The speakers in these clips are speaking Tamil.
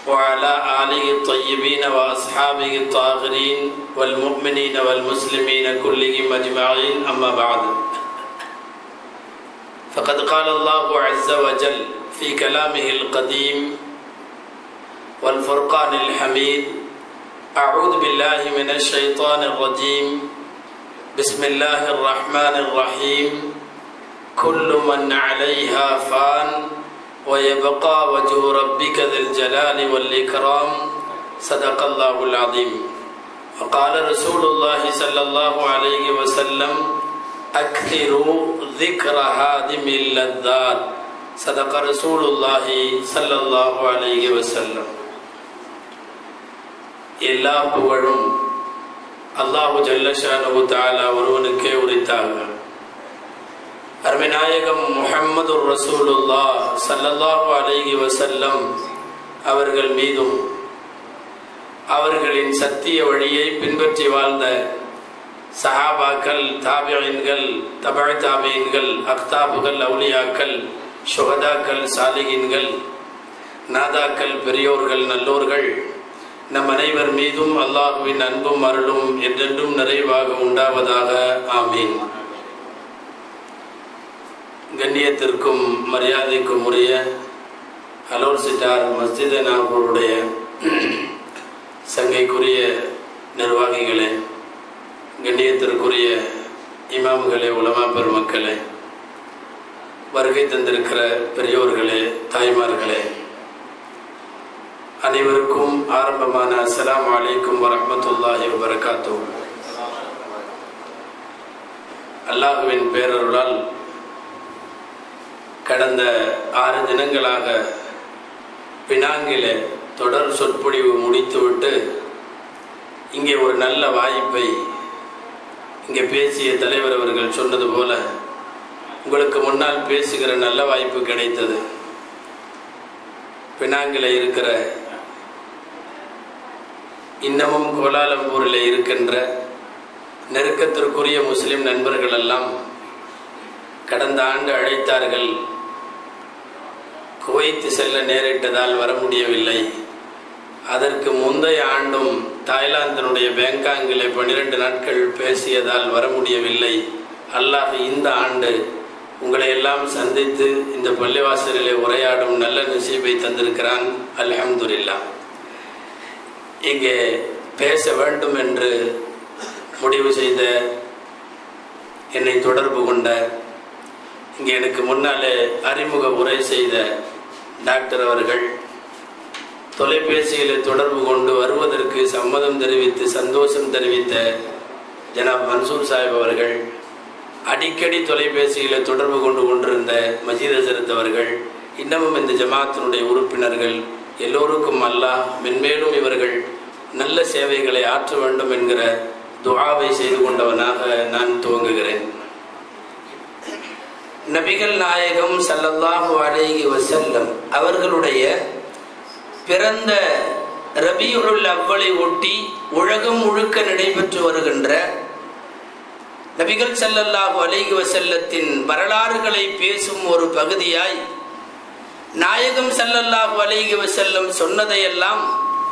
وعلى آله الطيبين وأصحابه الطاهرين والمؤمنين والمسلمين كلهم أجمعين أما بعد فقد قال الله عز وجل في كلامه القديم والفرقان الحميد أعوذ بالله من الشيطان الرجيم بسم الله الرحمن الرحيم كل من عليها فان ويبقى وجه ربك ذي الجلال والإكرام صدق الله العظيم وقال رسول الله صلى الله عليه وسلم أكثروا ذكر هادم اللذات صدق رسول الله صلى الله عليه وسلم எல்லா புகழும் அல்லாஹு ஜல்லஷானு தாலா ஒருவனுக்கே உரித்தாக அருமைநாயகம் முஹம்மது ரசூலுல்லா சல்லல்லாஹு அலைஹி வசல்லம் அவர்கள் மீதும் அவர்களின் சத்திய வழியை பின்பற்றி வாழ்ந்த சஹாபாக்கள் தாபியன்கள் தபழ் தாபியன்கள் அக்தாபுகள் அவுலியாக்கள் சுகதாக்கள் சாலிகின்கள் நாதாக்கள் பெரியோர்கள் நல்லோர்கள் நம் அனைவர் மீதும் அல்லாஹுவின் அன்பும் அருளும் என்றென்றும் நிறைவாக உண்டாவதாக ஆமீன் கண்ணியத்திற்கும் மரியாதைக்கும் உரிய அலோர் சிட்டார் மஸ்ஜித் நாகூருடைய சங்கைக்குரிய நிர்வாகிகளே கண்ணியத்திற்குரிய இமாம்களே உலமா பெருமக்களே வருகை தந்திருக்கிற பெரியோர்களே தாய்மார்களே அனைவருக்கும் ஆரம்பமான அஸ்லாம் வலைக்கும் வரமத்துல்லாஹி வரகாத்தூ அல்லாஹுவின் பேரருளால் கடந்த ஆறு தினங்களாக பினாங்கில தொடர் சொற்பொழிவு முடித்துவிட்டு இங்கே ஒரு நல்ல வாய்ப்பை இங்கே பேசிய தலைவர் அவர்கள் சொன்னது போல உங்களுக்கு முன்னால் பேசுகிற நல்ல வாய்ப்பு கிடைத்தது பினாங்கில இருக்கிற இன்னமும் கோலாலம்பூரில் இருக்கின்ற நெருக்கத்திற்குரிய முஸ்லிம் நண்பர்கள் எல்லாம் கடந்த ஆண்டு அழைத்தார்கள் குவைத்து செல்ல நேரிட்டதால் வர முடியவில்லை அதற்கு முந்தைய ஆண்டும் தாய்லாந்தினுடைய பேங்காங்கிலே பன்னிரண்டு நாட்கள் பேசியதால் வர முடியவில்லை அல்லாஹ் இந்த ஆண்டு உங்களை எல்லாம் சந்தித்து இந்த பள்ளிவாசலிலே உரையாடும் நல்ல நசீபை தந்திருக்கிறான் அல்ஹம்துல்லா இங்கே பேச வேண்டும் என்று முடிவு செய்த என்னை தொடர்பு கொண்ட இங்கே எனக்கு முன்னாலே அறிமுக உரை செய்த டாக்டர் அவர்கள் தொலைபேசியில் தொடர்பு கொண்டு வருவதற்கு சம்மதம் தெரிவித்து சந்தோஷம் தெரிவித்த ஜனாப் மன்சூர் சாஹிப் அவர்கள் அடிக்கடி தொலைபேசியில் தொடர்பு கொண்டு கொண்டிருந்த மஜீத் ஹசரத் அவர்கள் இன்னமும் இந்த ஜமாத்தினுடைய உறுப்பினர்கள் எல்லோருக்கும் அல்லாஹ் மென்மேலும் இவர்கள் நல்ல சேவைகளை ஆற்ற வேண்டும் என்கிற துவாவை செய்து கொண்டவனாக நான் துவங்குகிறேன் நபிகள் நாயகம் சல்லல்லாஹு அலேஹி வசல்லம் அவர்களுடைய பிறந்த ரபியுல் அவ்வளை ஒட்டி உலகம் முழுக்க நடைபெற்று வருகின்ற நபிகள் சல்லல்லாஹு அலேஹி வசல்லத்தின் வரலாறுகளை பேசும் ஒரு பகுதியாய் நாயகம் சல்லல்லாஹு அலேஹி வசல்லம் சொன்னதையெல்லாம்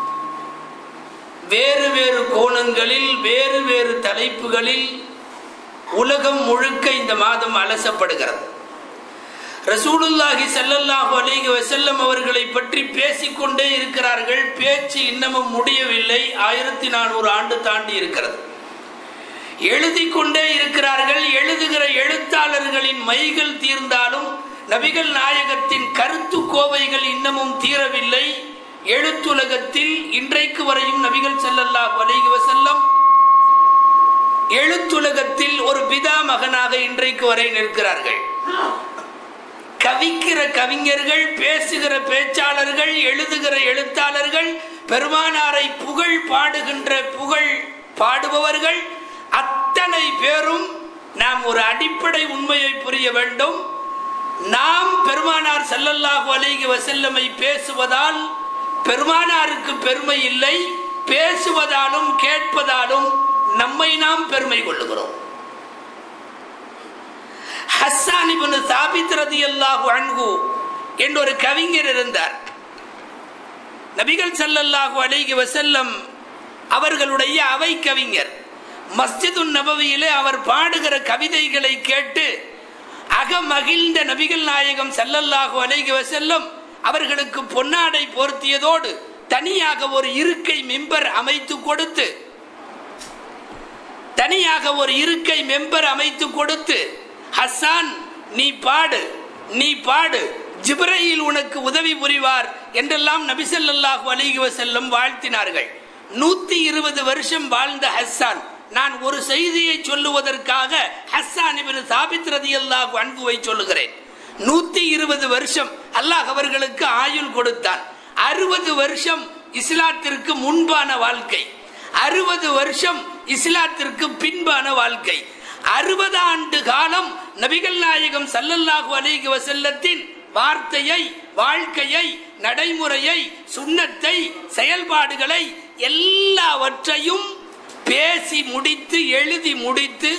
வேறு வேறு கோணங்களில் வேறு வேறு தலைப்புகளில் உலகம் முழுக்க இந்த மாதம் அலசப்படுகிறது ரசூலுல்லாஹி சல்லல்லாஹு அலைஹி வசல்லம் அவர்களை பற்றி பேசிக்கொண்டே இருக்கிறார்கள் பேச்சு இன்னமும் முடியவில்லை ஆயிரத்தி நானூறு ஆண்டு தாண்டி இருக்கிறது எழுதி கொண்டே இருக்கிறார்கள் எழுதுகிற எழுத்தாளர்களின் மைகள் தீர்ந்தாலும் நபிகள் நாயகத்தின் கருத்து கோவைகள் இன்னமும் தீரவில்லை எழுத்துலகத்தில் இன்றைக்கு வரையும் நபிகள் செல்லல்லாஹு அலைஹி வசல்லம் எழுத்துலகத்தில் ஒரு பிதா மகனாக இன்றைக்கு வரை நிற்கிறார்கள் கவிக்கிற கவிஞர்கள் பேசுகிற பேச்சாளர்கள் எழுதுகிற எழுத்தாளர்கள் பெருமானாரை புகழ் பாடுகின்ற புகழ் பாடுபவர்கள் அத்தனை பேரும் நாம் ஒரு அடிப்படை உண்மையை புரிய வேண்டும் நாம் பெருமானார் ஸல்லல்லாஹு அலைஹி வஸல்லமை பேசுவதால் பெருமானாருக்கு பெருமை இல்லை பேசுவதாலும் கேட்பதாலும் நம்மை நாம் பெருமை கொள்ளுகிறோம் ஹஸ்ஸான் இப்னு சாபித் ரதியல்லாஹு அன்ஹு என்ற ஒரு கவிஞர் இருந்தார் நபிகள் ஸல்லல்லாஹு அலைஹி வஸல்லம் அவர்களுடைய அவை கவிஞர் மஸ்ஜிது நபவியிலே அவர் பாடுகிற கவிதைகளை கேட்டு அகமகிழ்ந்த நபிகள் நாயகம் ஸல்லல்லாஹு அலைஹி வஸல்லம் அவர்களுக்கு பொன்னாடை போர்த்தியதோடு தனியாக ஒரு இருக்கை மெம்பர் அமைத்து கொடுத்து தனியாக ஒரு இருக்கை மெம்பர் அமைத்து கொடுத்து ஹஸ்ஸான் நீ பாடு நீ பாடு ஜிப்ரையில் உனக்கு உதவி புரிவார் என்றெல்லாம் நபிசல்லாஹு அலைஹி வஸல்லம் வாழ்த்தினார்கள் நூத்தி இருபது வருஷம் வாழ்ந்த ஹஸ்ஸான் நான் ஒரு செய்தியை சொல்லுவதற்காக ஹஸ்ஸான் இபின் சாபித் ரதியல்லாஹு அன்புவை சொல்லுகிறேன் நூத்தி இருபது வருஷம் அல்லாஹ் அவர்களுக்கு ஆயுள் கொடுத்தான் அறுபது வருஷம் இஸ்லாத்திற்கு முன்பான வாழ்க்கை அறுபது வருஷம் இஸ்லாத்திற்கு பின்பான வாழ்க்கை அறுபது ஆண்டு காலம் நபிகள் நாயகம் சல்லல்லாஹு அலைஹி வஸல்லத்தின் வார்த்தையை வாழ்க்கையை நடைமுறையை சுண்ணத்தை செயல்பாடுகளை எல்லாவற்றையும் பேசி முடித்து எழுதி முடித்து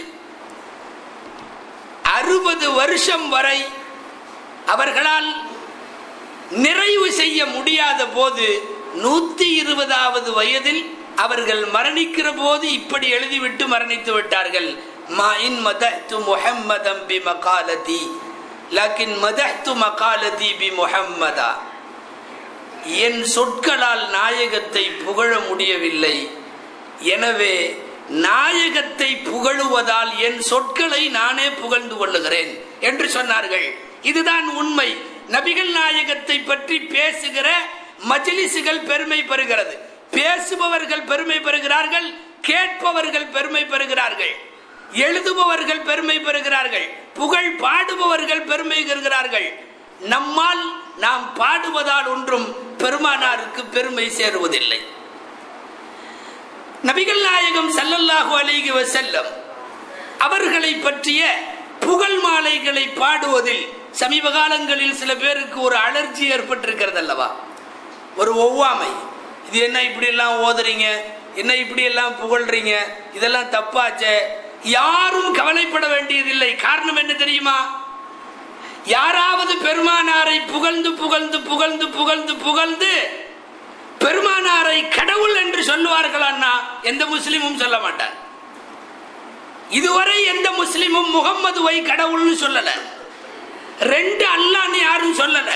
அறுபது வருஷம் வரை அவர்களால் நிறைவு செய்ய முடியாத போது நூத்தி இருபதாவது வயதில் அவர்கள் மரணிக்கிற போது இப்படி எழுதிவிட்டு மரணித்து விட்டார்கள் மா இன் மதஹ்து முஹம்மதம் பி மகாலதி லக்கின் மதஹ்து மகாலதி பி முஹம்மதா என் சொற்களால் நாயகத்தை புகழ முடியவில்லை எனவே நாயகத்தை புகழுவதால் என் சொற்களை நானே புகழ்ந்து கொள்ளுகிறேன் என்று சொன்னார்கள் இதுதான் உண்மை நபிகள் நாயகத்தை பற்றி பேசுகிற மஜ்லிசுகள் பெருமை பெறுகிறது பேசுபவர்கள் பெருமை பெறுகிறார்கள் கேட்பவர்கள் பெருமை பெறுகிறார்கள் எழுதுபவர்கள் பெருமை பெறுகிறார்கள் புகழ் பாடுபவர்கள் பெருமை பெறுகிறார்கள் நம்மால் நாம் பாடுவதால் ஒன்றும் பெருமானாருக்கு பெருமை சேருவதில்லை நபிகள் நாயகம் ஸல்லல்லாஹு அலைஹி வஸல்லம் அவர்களை பற்றிய புகழ் மாலைகளை பாடுவதில் சமீப காலங்களில் சில பேருக்கு ஒரு அலர்ஜி ஏற்பட்டிருக்கிறது அல்லவா ஒரு ஒவ்வாமை இது என்ன இப்படி எல்லாம் ஓதுறீங்க என்ன இப்படி எல்லாம் புகழ்றீங்க இதெல்லாம் தப்பாச்சே யாரும் கவலைப்பட வேண்டியதில்லை காரணம் என்ன தெரியுமா யாராவது பெருமானாரை புகழ்ந்து புகழ்ந்து புகழ்ந்து புகழ்ந்து புகழ்ந்து பெருமானாரை கடவுள் என்று சொல்லுவார்களான்னா எந்த முஸ்லிமும் சொல்ல மாட்டார் இதுவரை எந்த முஸ்லிமும் முகம்மதுவை கடவுள்னு சொல்லல ரெண்டு அல்லான்னு யாரும் சொல்லல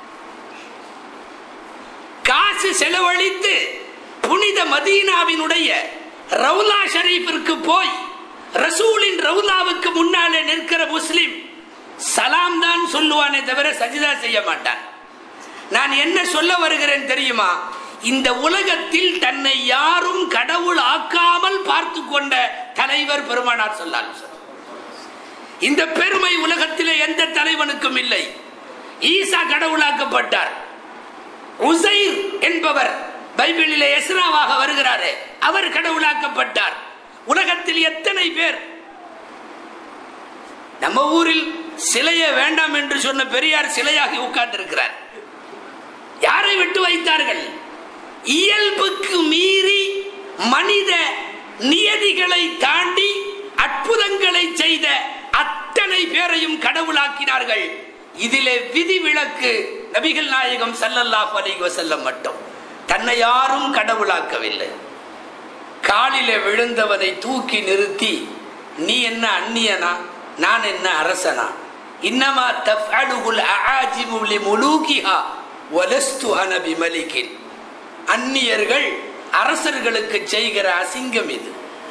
காசு செலவழித்து புனித மதீனாவினுடைய ரவுலா ஷரீஃபிற்கு போய் ரசூலின் ரவுலாவுக்கு முன்னாலே நிற்கிற முஸ்லிம் சலாம் தான் சொல்லுவானே தவிர சஜிதா செய்ய மாட்டான் நான் என்ன சொல்ல வருகிறேன் தெரியுமா இந்த உலகத்தில் தன்னை யாரும் கடவுள் ஆக்காமல் பார்த்து கொண்ட தலைவர் பெருமானார் சொல்லால் இந்த பெருமை உலகத்திலே எந்த தலைவனுக்கும் இல்லை ஈசா கடவுளாக்கப்பட்டார் உசைர் என்பவர் பைபிளிலே எஸ்ராவாக வருகிறாரே அவர் கடவுளாக்கப்பட்டார் உலகத்தில் எத்தனை பேர் நம்ம ஊரில் சிலையே வேண்டாம் என்று சொன்ன பெரியார் சிலையாகி உட்கார்ந்திருக்கிறார் யாரை விட்டு வைத்தார்கள் இயல்புக்கு மீறி மனித நியதிகளை தாண்டி அற்புதங்களை செய்த அத்தனை பேரையும் கடவுளாக்கினார்கள் இதிலே விதிவிலக்கு நபிகள் நாயகம் ஸல்லல்லாஹு அலைஹி வஸல்லம் மட்டும் தன்னை யாரும் கடவுளாக்கவில்லை காலிலே விழுந்தவனை தூக்கி நிறுத்தி நீ என்ன அந்நியனா நான் என்ன அரசனா இன்னமா தஃஅலுல் அஆஜிமு லிமுலூகிஹா வலஸ்து அன பிமலிகின் அந்நியர்கள் அரசர்களுக்கு செய்கிற அசிங்கம் இது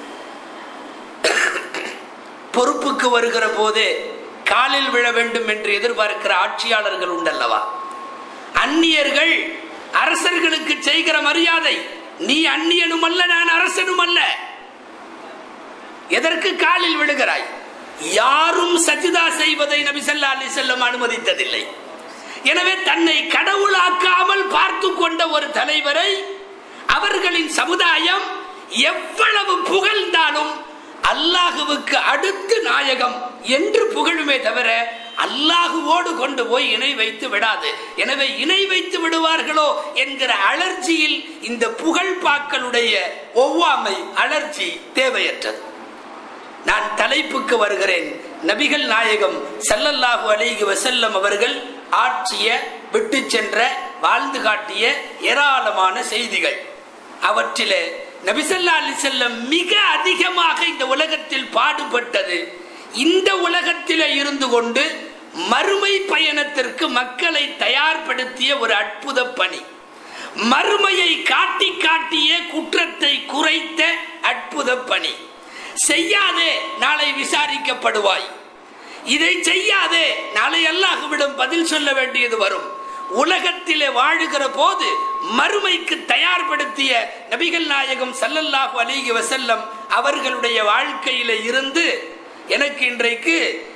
பொறுப்புக்கு வருகிற போதே காலில் விழ வேண்டும் என்று எதிர்பார்க்கிற ஆட்சியாளர்கள் உண்டல்லவா அந்நியர்கள் அரசர்களுக்கு செய்கிற மரியாதை நீ அந்நியனும் அல்ல நான் அரசனும் அல்ல எதற்கு காலில் விழுகிறாய் யாரும் சஜிதா செய்வதை நபி ஸல்லல்லாஹு அலைஹி வஸல்லம் அனுமதித்ததில்லை எனவே தன்னை கடவுளாக்காமல் பார்த்து கொண்ட ஒரு தலைவரை அவர்களின் சமுதாயம் எவ்வளவு புகழ்ந்தாலும் அல்லாஹுவுக்கு அடுத்து நாயகம் என்று புகழுமே தவிர அல்லாஹுவோடு கொண்டு போய் இணை வைத்து விடாது எனவே இணை வைத்து விடுவார்களோ என்கிற அலர்ஜியில் இந்த புகழ் பாக்களுடைய ஒவ்வாமை அலர்ஜி தேவையற்றது நான் தலைப்புக்கு வருகிறேன் நபிகள் நாயகம் ஸல்லல்லாஹு அலைஹி வஸல்லம் அவர்கள் ஆட்சிய விட்டு சென்ற வாழ்ந்து காட்டிய ஏராளமான செய்திகள் அவற்றிலே நபிசல்லா அலி செல்லம் மிக அதிகமாக இந்த உலகத்தில் பாடுபட்டது இந்த உலகத்திலே இருந்து கொண்டு மறுமை பயணத்திற்கு மக்களை தயார்படுத்திய ஒரு அற்புத பணி மறுமையை காட்டி காட்டிய குற்றத்தை குறைத்த அற்புத பணி செய்யாதே நாளை விசாரிக்கப்படுவாய் இதை செய்யாதே நாளை அல்லாஹ்விடம் பதில் சொல்ல வேண்டியது வரும் உலகத்திலே வாழுகிற போது மறுமைக்கு தயார்படுத்திய நபிகள் நாயகம் சல்லல்லாஹு அலிஹி வசல்லம் அவர்களுடைய வாழ்க்கையில இருந்து எனக்கு இன்றைக்கு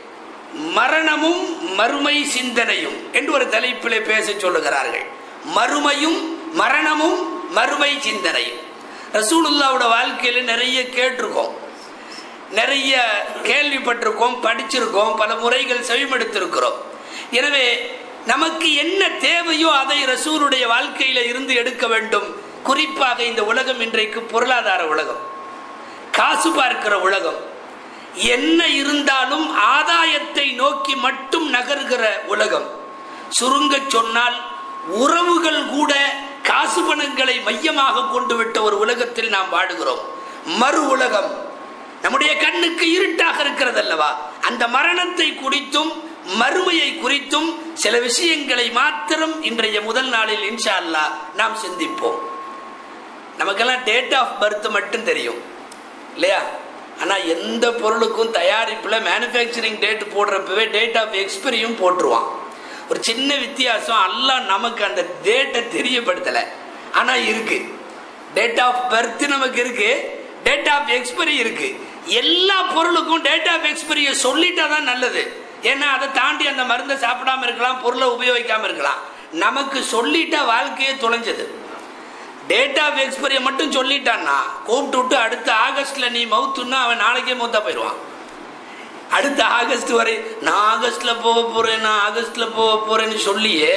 மரணமும் மறுமை சிந்தனையும் என்று ஒரு தலைப்பிலே பேச சொல்லுகிறார்கள் மறுமையும் மரணமும் மறுமை சிந்தனையும் ரசூலுல்லாவோட வாழ்க்கையில நிறைய கேட்டிருக்கோம் நிறைய கேள்விப்பட்டிருக்கோம் படிச்சிருக்கோம் பல முறைகள் செவிமடுத்திருக்கிறோம் எனவே நமக்கு என்ன தேவையோ அதை ரசூலுடைய வாழ்க்கையில இருந்து எடுக்க வேண்டும் குறிப்பாக இந்த உலகம் இன்றைக்கு பொருளாதார உலகம் காசு பார்க்கிற உலகம் என்ன இருந்தாலும் ஆதாயத்தை நோக்கி மட்டும் நகர்கிற உலகம் சுருங்க சொன்னால் உறவுகள் கூட காசு பணங்களை மையமாக கொண்டு விட்ட ஒரு உலகத்தில் நாம் வாடுகிறோம் மறு உலகம் நம்முடைய கண்ணுக்கு இருட்டாக இருக்கிறது அல்லவா அந்த மரணத்தை குறித்தும் மறுமையை குறித்தும் சில விஷயங்களை மாத்திரம் இன்றைய முதல் நாளில் இன்ஷா அல்லா நாம் சிந்திப்போம் நமக்கெல்லாம் டேட் ஆஃப் பர்த் மட்டும் தெரியும் இல்லையா ஆனால் எந்த பொருளுக்கும் தயாரிப்பில் மேனுஃபேக்சரிங் டேட் போடுறப்பவே டேட் ஆஃப் எக்ஸ்பைரியும் போட்டுருவான் ஒரு சின்ன வித்தியாசம் எல்லாம் நமக்கு அந்த டேட்டை தெரியப்படுத்தலை ஆனால் இருக்கு டேட் ஆஃப் பர்த் நமக்கு இருக்கு டேட் ஆஃப் எக்ஸ்பைரி இருக்கு எல்லா பொருளுக்கும் டேட் ஆஃப் எக்ஸ்பைரியை சொல்லிட்டா தான் நல்லது ஏன்னா அதை தாண்டி அந்த மருந்தை சாப்பிடாம இருக்கலாம் பொருளை உபயோகிக்காம இருக்கலாம் நமக்கு சொல்லிட்டா வாழ்க்கையே தொலைஞ்சது டேட் ஆஃப் எக்ஸ்பைரியை மட்டும் சொல்லிட்டான்னா கூப்பிட்டு விட்டு அடுத்த ஆகஸ்ட்ல நீ மவுத்துன்னா அவன் நாளைக்கே மூத்தா போயிடுவான் அடுத்த ஆகஸ்ட் வரை நான் ஆகஸ்ட்ல போக போறேன் நான் ஆகஸ்ட்ல போக போறேன்னு சொல்லியே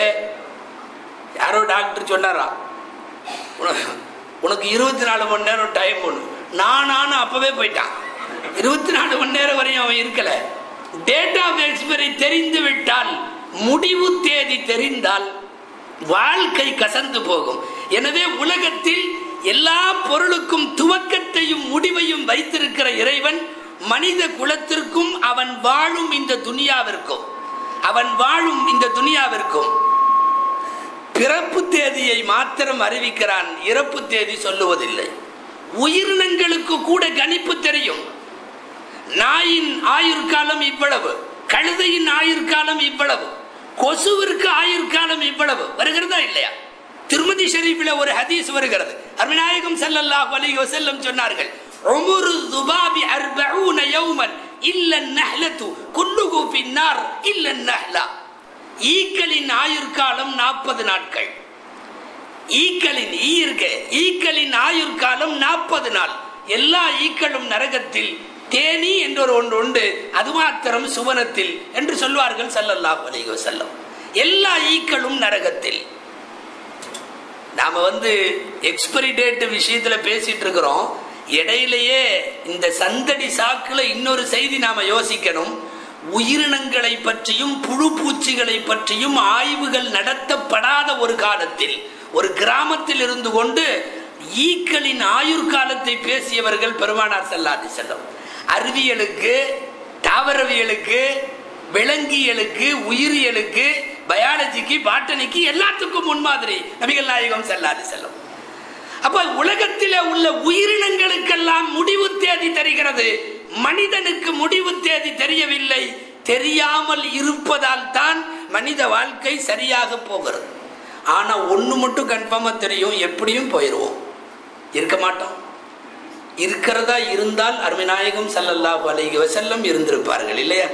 யாரோ டாக்டர் சொன்னாரா உனக்கு- உனக்கு இருபத்தி நாலு மணி நேரம் டைம் ஒன்று நானானு அப்பவே போயிட்டான் இருபத்தி நாலு மணி நேரம் வரையும் அவன் இருக்கல டேட் ஆஃப் எக்ஸ்பைரி தெரிந்து விட்டால் முடிவு தேதி தெரிந்தால் வாழ்க்கை கசந்து போகும் எனவே உலகத்தில் எல்லா பொருளுக்கும் துவக்கத்தையும் முடிவையும் வைத்திருக்கிற இறைவன் மனித குலத்திற்கும் அவன் வாழும் இந்த துனியாவிற்கும் அவன் வாழும் இந்த துனியாவிற்கும் பிறப்பு தேதியை மாத்திரம் அறிவிக்கிறான் இறப்பு தேதி சொல்லுவதில்லை உயிரினங்களுக்கு கூட கணிப்பு தெரியும் நாயின் ஆயுர்காலம் இவ்வளவு கழுதையின் ஆயுர்காலம் இவ்வளவு கொசுவிற்கு ஆயுர்காலம் இவ்வளவு வருகிறதா இல்லையா திருமதி ஷெரீஃபில் ஒரு ஹதீஸ் வருகிறது அருமைநாயகம் ஸல்லல்லாஹு அலைஹி வஸல்லம் சொன்னார்கள் உமுரு துபாபி அர்பஊன யௌமன் இல்ல நஹ்லத்து குல்லுஹு ஃபின்னார் இல்ல நஹ்லா ஈக்களின் ஆயுர்காலம் நாற்பது நாட்கள் ஈக்களின் ஈ இருக்கு ஈக்களின் ஆயுர்காலம் நாற்பது நாள் எல்லா ஈக்களும் நரகத்தில் தேனி என்ற ஒரு ஒன்று உண்டு அது மாத்திரம் சுவனத்தில் என்று சொல்வார்கள் ஸல்லல்லாஹு அலைஹி வஸல்லம் எல்லா ஈக்களும் நரகத்தில் நாம வந்து எக்ஸ்பைரி டேட் விஷயத்துல பேசிட்டு இருக்கிறோம் இடையிலேயே இந்த சந்தடி சாக்குல இன்னொரு செய்தி நாம யோசிக்கணும் உயிரினங்களை பற்றியும் புழு பூச்சிகளை பற்றியும் ஆய்வுகள் நடத்தப்படாத ஒரு காலத்தில் ஒரு கிராமத்தில் இருந்து கொண்டு ஈக்களின் ஆயுர்காலத்தை பேசியவர்கள் பெருமானார் செல்லாதி செல்லம் அறிவியலுக்கு தாவரவியலுக்கு விலங்கியலுக்கு உயிரியலுக்கு பயாலஜிக்கு பாட்டனிக்கு எல்லாத்துக்கும் முன்மாதிரி நபிகள் நாயகம் செல்லாது செல்லும் அப்ப உலகத்திலே உள்ள உயிரினங்களுக்கெல்லாம் முடிவு தேதி தெரிகிறது மனிதனுக்கு முடிவு தேதி தெரியவில்லை தெரியாமல் இருப்பதால் தான் மனித வாழ்க்கை சரியாக போகிறது ஆனா ஒண்ணு மட்டும் கன்ஃபார்மா தெரியும் எப்படியும் போயிடுவோம் இருக்க மாட்டோம் இருக்கிறதா இருந்தால் அருமைநாயகம் ஸல்லல்லாஹு அலைஹி வஸல்லம் இருந்திருப்பார்கள் இல்லையா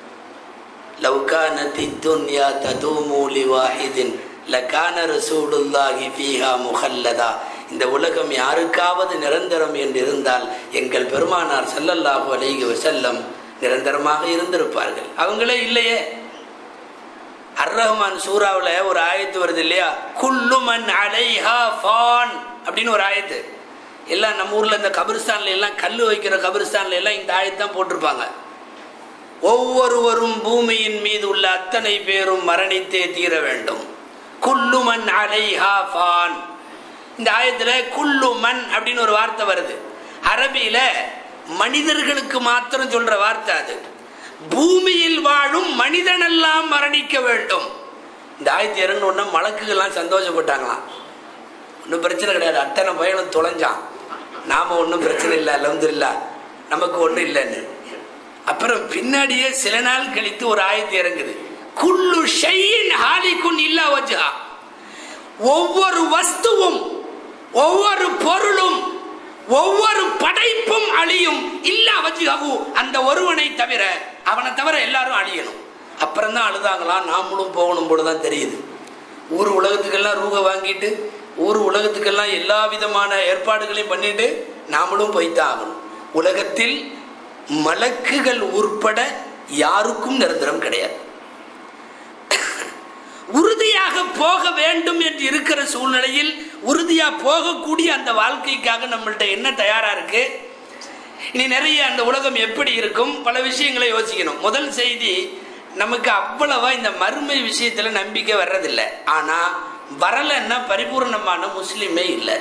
லவ் கானத் துன்யா ததூமு லிவாஹிதின் லகான ரசூலுல்லாஹி ஃபீஹா முஹல்லதா இந்த உலகம் யாருக்காவது நிரந்தரம் என்று இருந்தால் எங்கள் பெருமானார் ஸல்லல்லாஹு அலைஹி வஸல்லம் நிரந்தரமாக இருந்திருப்பார்கள் அவங்களே இல்லையே அர் ரஹ்மான் சூறாவுல ஒரு ஆயத்து வருது இல்லையா குல்லு மன் அலைஹா ஃபான் அப்படின்னு ஒரு ஆயத்து எல்லாம் நம்ம ஊர்ல இந்த கபிரிஸ்தான்ல எல்லாம் கல்லு வைக்கிற கபிரிஸ்தான்ல எல்லாம் இந்த ஆயத்தான் போட்டிருப்பாங்க ஒவ்வொருவரும் பூமியின் மீது உள்ள அத்தனை பேரும் மரணித்தே தீர வேண்டும் குல்லு மன் அலைஹா ஃபான் இந்த ஆயத்துல குல்லு மன் அப்படின்னு ஒரு வார்த்தை வருது அரபியில மனிதர்களுக்கு மாத்திரம் சொல்ற வார்த்தை அது பூமியில் வாழும் மனிதனெல்லாம் மரணிக்க வேண்டும் இந்த ஆயத்தி இறங்கின மலக்குகள்லாம் சந்தோஷப்பட்டாங்களாம் ஒன்றும் பிரச்சனை கிடையாது அத்தனை பயணம் தொலைஞ்சான் நாம ஒன்றும் பிரச்சனை இல்லை அலமதுல்லா நமக்கு ஒன்றும் இல்லைன்னு அப்புறம் பின்னாடியே சில நாள் கழித்து ஒரு ஆயத்து இறங்குது குல்லு ஷையின் ஹாலிக்குன் இல்லா வஜ்ஹா ஒவ்வொரு வஸ்துவும் ஒவ்வொரு பொருளும் ஒவ்வொரு படைப்பும் அழியும் இல்லா வஜ்ஹு அந்த ஒருவனை தவிர அவனை தவிர எல்லாரும் அழியணும் அப்புறம் தான் அழுதாங்களாம் நாமளும் போகணும் போல தான் தெரியுது ஊர் உலகத்துக்கெல்லாம் ரூக வாங்கிட்டு ஊர் உலகத்துக்கெல்லாம் எல்லா விதமான ஏற்பாடுகளையும் பண்ணிட்டு நாமளும் போய்த்தான் ஆகணும் உலகத்தில் மலக்குகள் உட்பட யாருக்கும் நிரந்தரம் கிடையாது உறுதியாக போக வேண்டும் என்று இருக்கிற சூழ்நிலையில் உறுதியா போகக்கூடிய அந்த வாழ்க்கைக்காக நம்மள்ட்ட என்ன தயாரா இருக்கு இனி நிறைய அந்த உலகம் எப்படி இருக்கும் பல விஷயங்களை யோசிக்கணும் முதல் செய்தி நமக்கு அவ்வளவா இந்த மறுமை விஷயத்துல நம்பிக்கை வர்றதில்லை ஆனா வரலன்னா பரிபூர்ணமான முஸ்லிமே இல்லை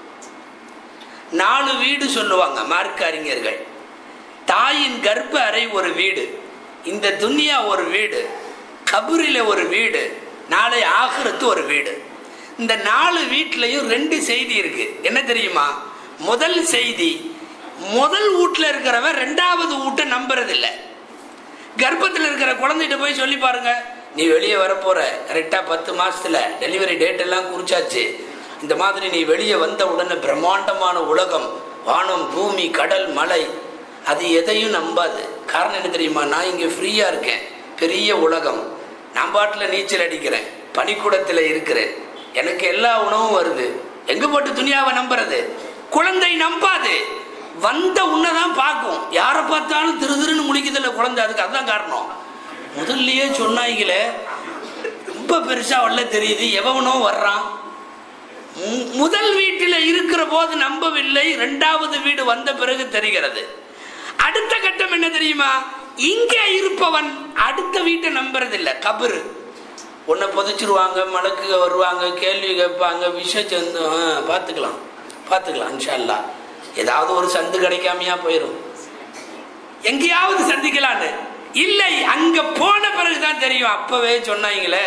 நாலு வீடு சொல்லுவாங்க மார்க்க அறிஞர்கள் தாயின் கர்ப்ப அறை ஒரு வீடு இந்த துன்யா ஒரு வீடு கபூரில ஒரு வீடு நாளை ஆகிரத்து ஒரு வீடு இந்த நாலு வீட்லயும் ரெண்டு செய்தி இருக்கு என்ன தெரியுமா முதல் செய்தி முதல் வீட்டில் இருக்கிறவன் ரெண்டாவது வீட்டை நம்புறதில்லை கர்ப்பத்தில் இருக்கிற குழந்தைகிட்ட போய் சொல்லி பாருங்க நீ வெளியே வரப்போற கரெக்டாக பத்து மாசத்துல டெலிவரி டேட் எல்லாம் குறிச்சாச்சு இந்த மாதிரி நீ வெளியே வந்த உடனே பிரம்மாண்டமான உலகம் வானம் பூமி கடல் மலை அது எதையும் நம்பாது காரணம் என்ன தெரியுமா நான் இங்கே ஃப்ரீயா இருக்கேன் பெரிய உலகம் நான் பாட்டில் நீச்சல் அடிக்கிறேன் பனிக்கூடத்தில் இருக்கிறேன் எனக்கு எல்லா உணவும் வருது எங்க போட்டு துணியாவை நம்புறது குழந்தை நம்பாது வந்த உன்னைதான் பார்க்கும் யாரை பார்த்தாலும் திரு திருன்னு முடிக்குதில்ல குழந்தை அதுக்கு அதுதான் காரணம் முதல்லயே சொன்னாங்களே ரொம்ப பெருசா வரல தெரியுது எவனோ வர்றான் மு- முதல் வீட்டில் இருக்கிற போது நம்பவில்லை இரண்டாவது வீடு வந்த பிறகு தெரிகிறது அடுத்த கட்டம் என்ன தெரியுமா இங்கே இருப்பவன் அடுத்த வீட்டை நம்புறதில்லை கபரு உன்னை புதைச்சிருவாங்க மலக்கு வருவாங்க கேள்வி கேட்பாங்க விஷம் பார்த்துக்கலாம் பார்த்துக்கலாம் இன்ஷா அல்லாஹ் ஏதாவது ஒரு சந்து கிடைக்காமையா போயிடும் எங்கேயாவது சந்திக்கலான்னு இல்லை அங்க போன பிறகுதான் தெரியும் அப்பவே சொன்னாங்களே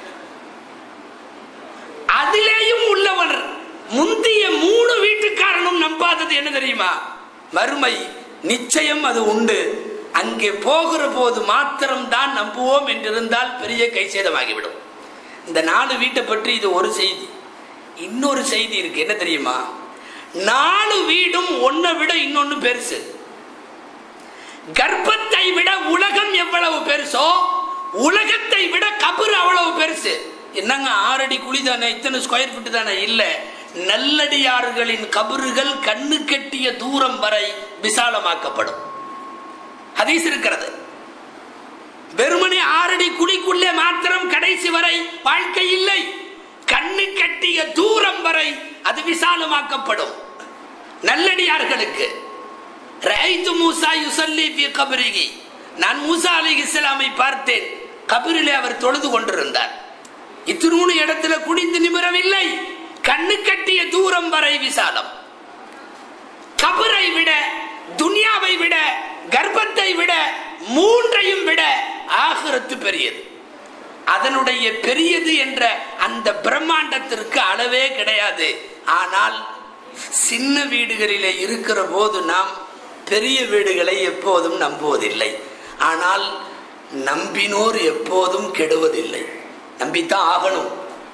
அதிலேயும் உள்ளவர் முந்திய மூணு வீட்டுக்காரனும் நம்பாதது என்ன தெரியுமா மறுமை நிச்சயம் அது உண்டு அங்கே போகிற போது மாத்திரம் தான் நம்புவோம் என்றிருந்தால் பெரிய கை சேதமாகிவிடும் இந்த நாலு வீட்டை பற்றி இது ஒரு செய்தி இன்னொரு செய்தி இருக்கு என்ன தெரியுமா நாலு வீடும் ஒன்னை விட இன்னொன்னு பெருசு கர்ப்பத்தை விட உலகம் எவ்வளவு பெருசோ உலகத்தை விட கபர் அவ்வளவு பெருசு என்னங்க ஆறடி குழி தானே இத்தனை ஸ்கொயர் ஃபீட் தானே இல்ல நல்லடியார்களின் கபறுகள் கண்ணு கெட்டிய தூரம் வரை விசாலமாக்கப்படும் ஹதீஸ் இருக்கிறது வெறுமனே ஆறடி குழிக்குள்ளே மாத்திரம் கடைசி வரை வாழ்க்கை இல்லை கண்ணு கட்டிய தூரம் வரை அது விசாலமாக்கப்படும் நல்லடியார்களுக்கு ரஐத்து மூசா யுசல்லி ஃபி கபரிகி நான் மூசா அலைஹி இஸ்லாமை பார்த்தேன் கபரிலே அவர் தொழுது கொண்டிருந்தார் இத்தினூணு இடத்துல குனிந்து நிமிரவில்லை கண்ணு கட்டிய தூரம் வரை விசாலம் கபரை விட துனியாவை விட கர்ப்பத்தை விட மூன்றையும் விட ஆகிரத்து பெரியது அதனுடைய பெரியது என்ற அந்த பிரம்மாண்டத்திற்கு அளவே கிடையாது ஆனால் சின்ன வீடுகளிலே இருக்கிற போது நாம் பெரிய வீடுகளை எப்போதும் நம்புவதில்லை ஆனால் நம்பினோர் எப்போதும் கெடுவதில்லை நம்பித்தான் ஆகணும்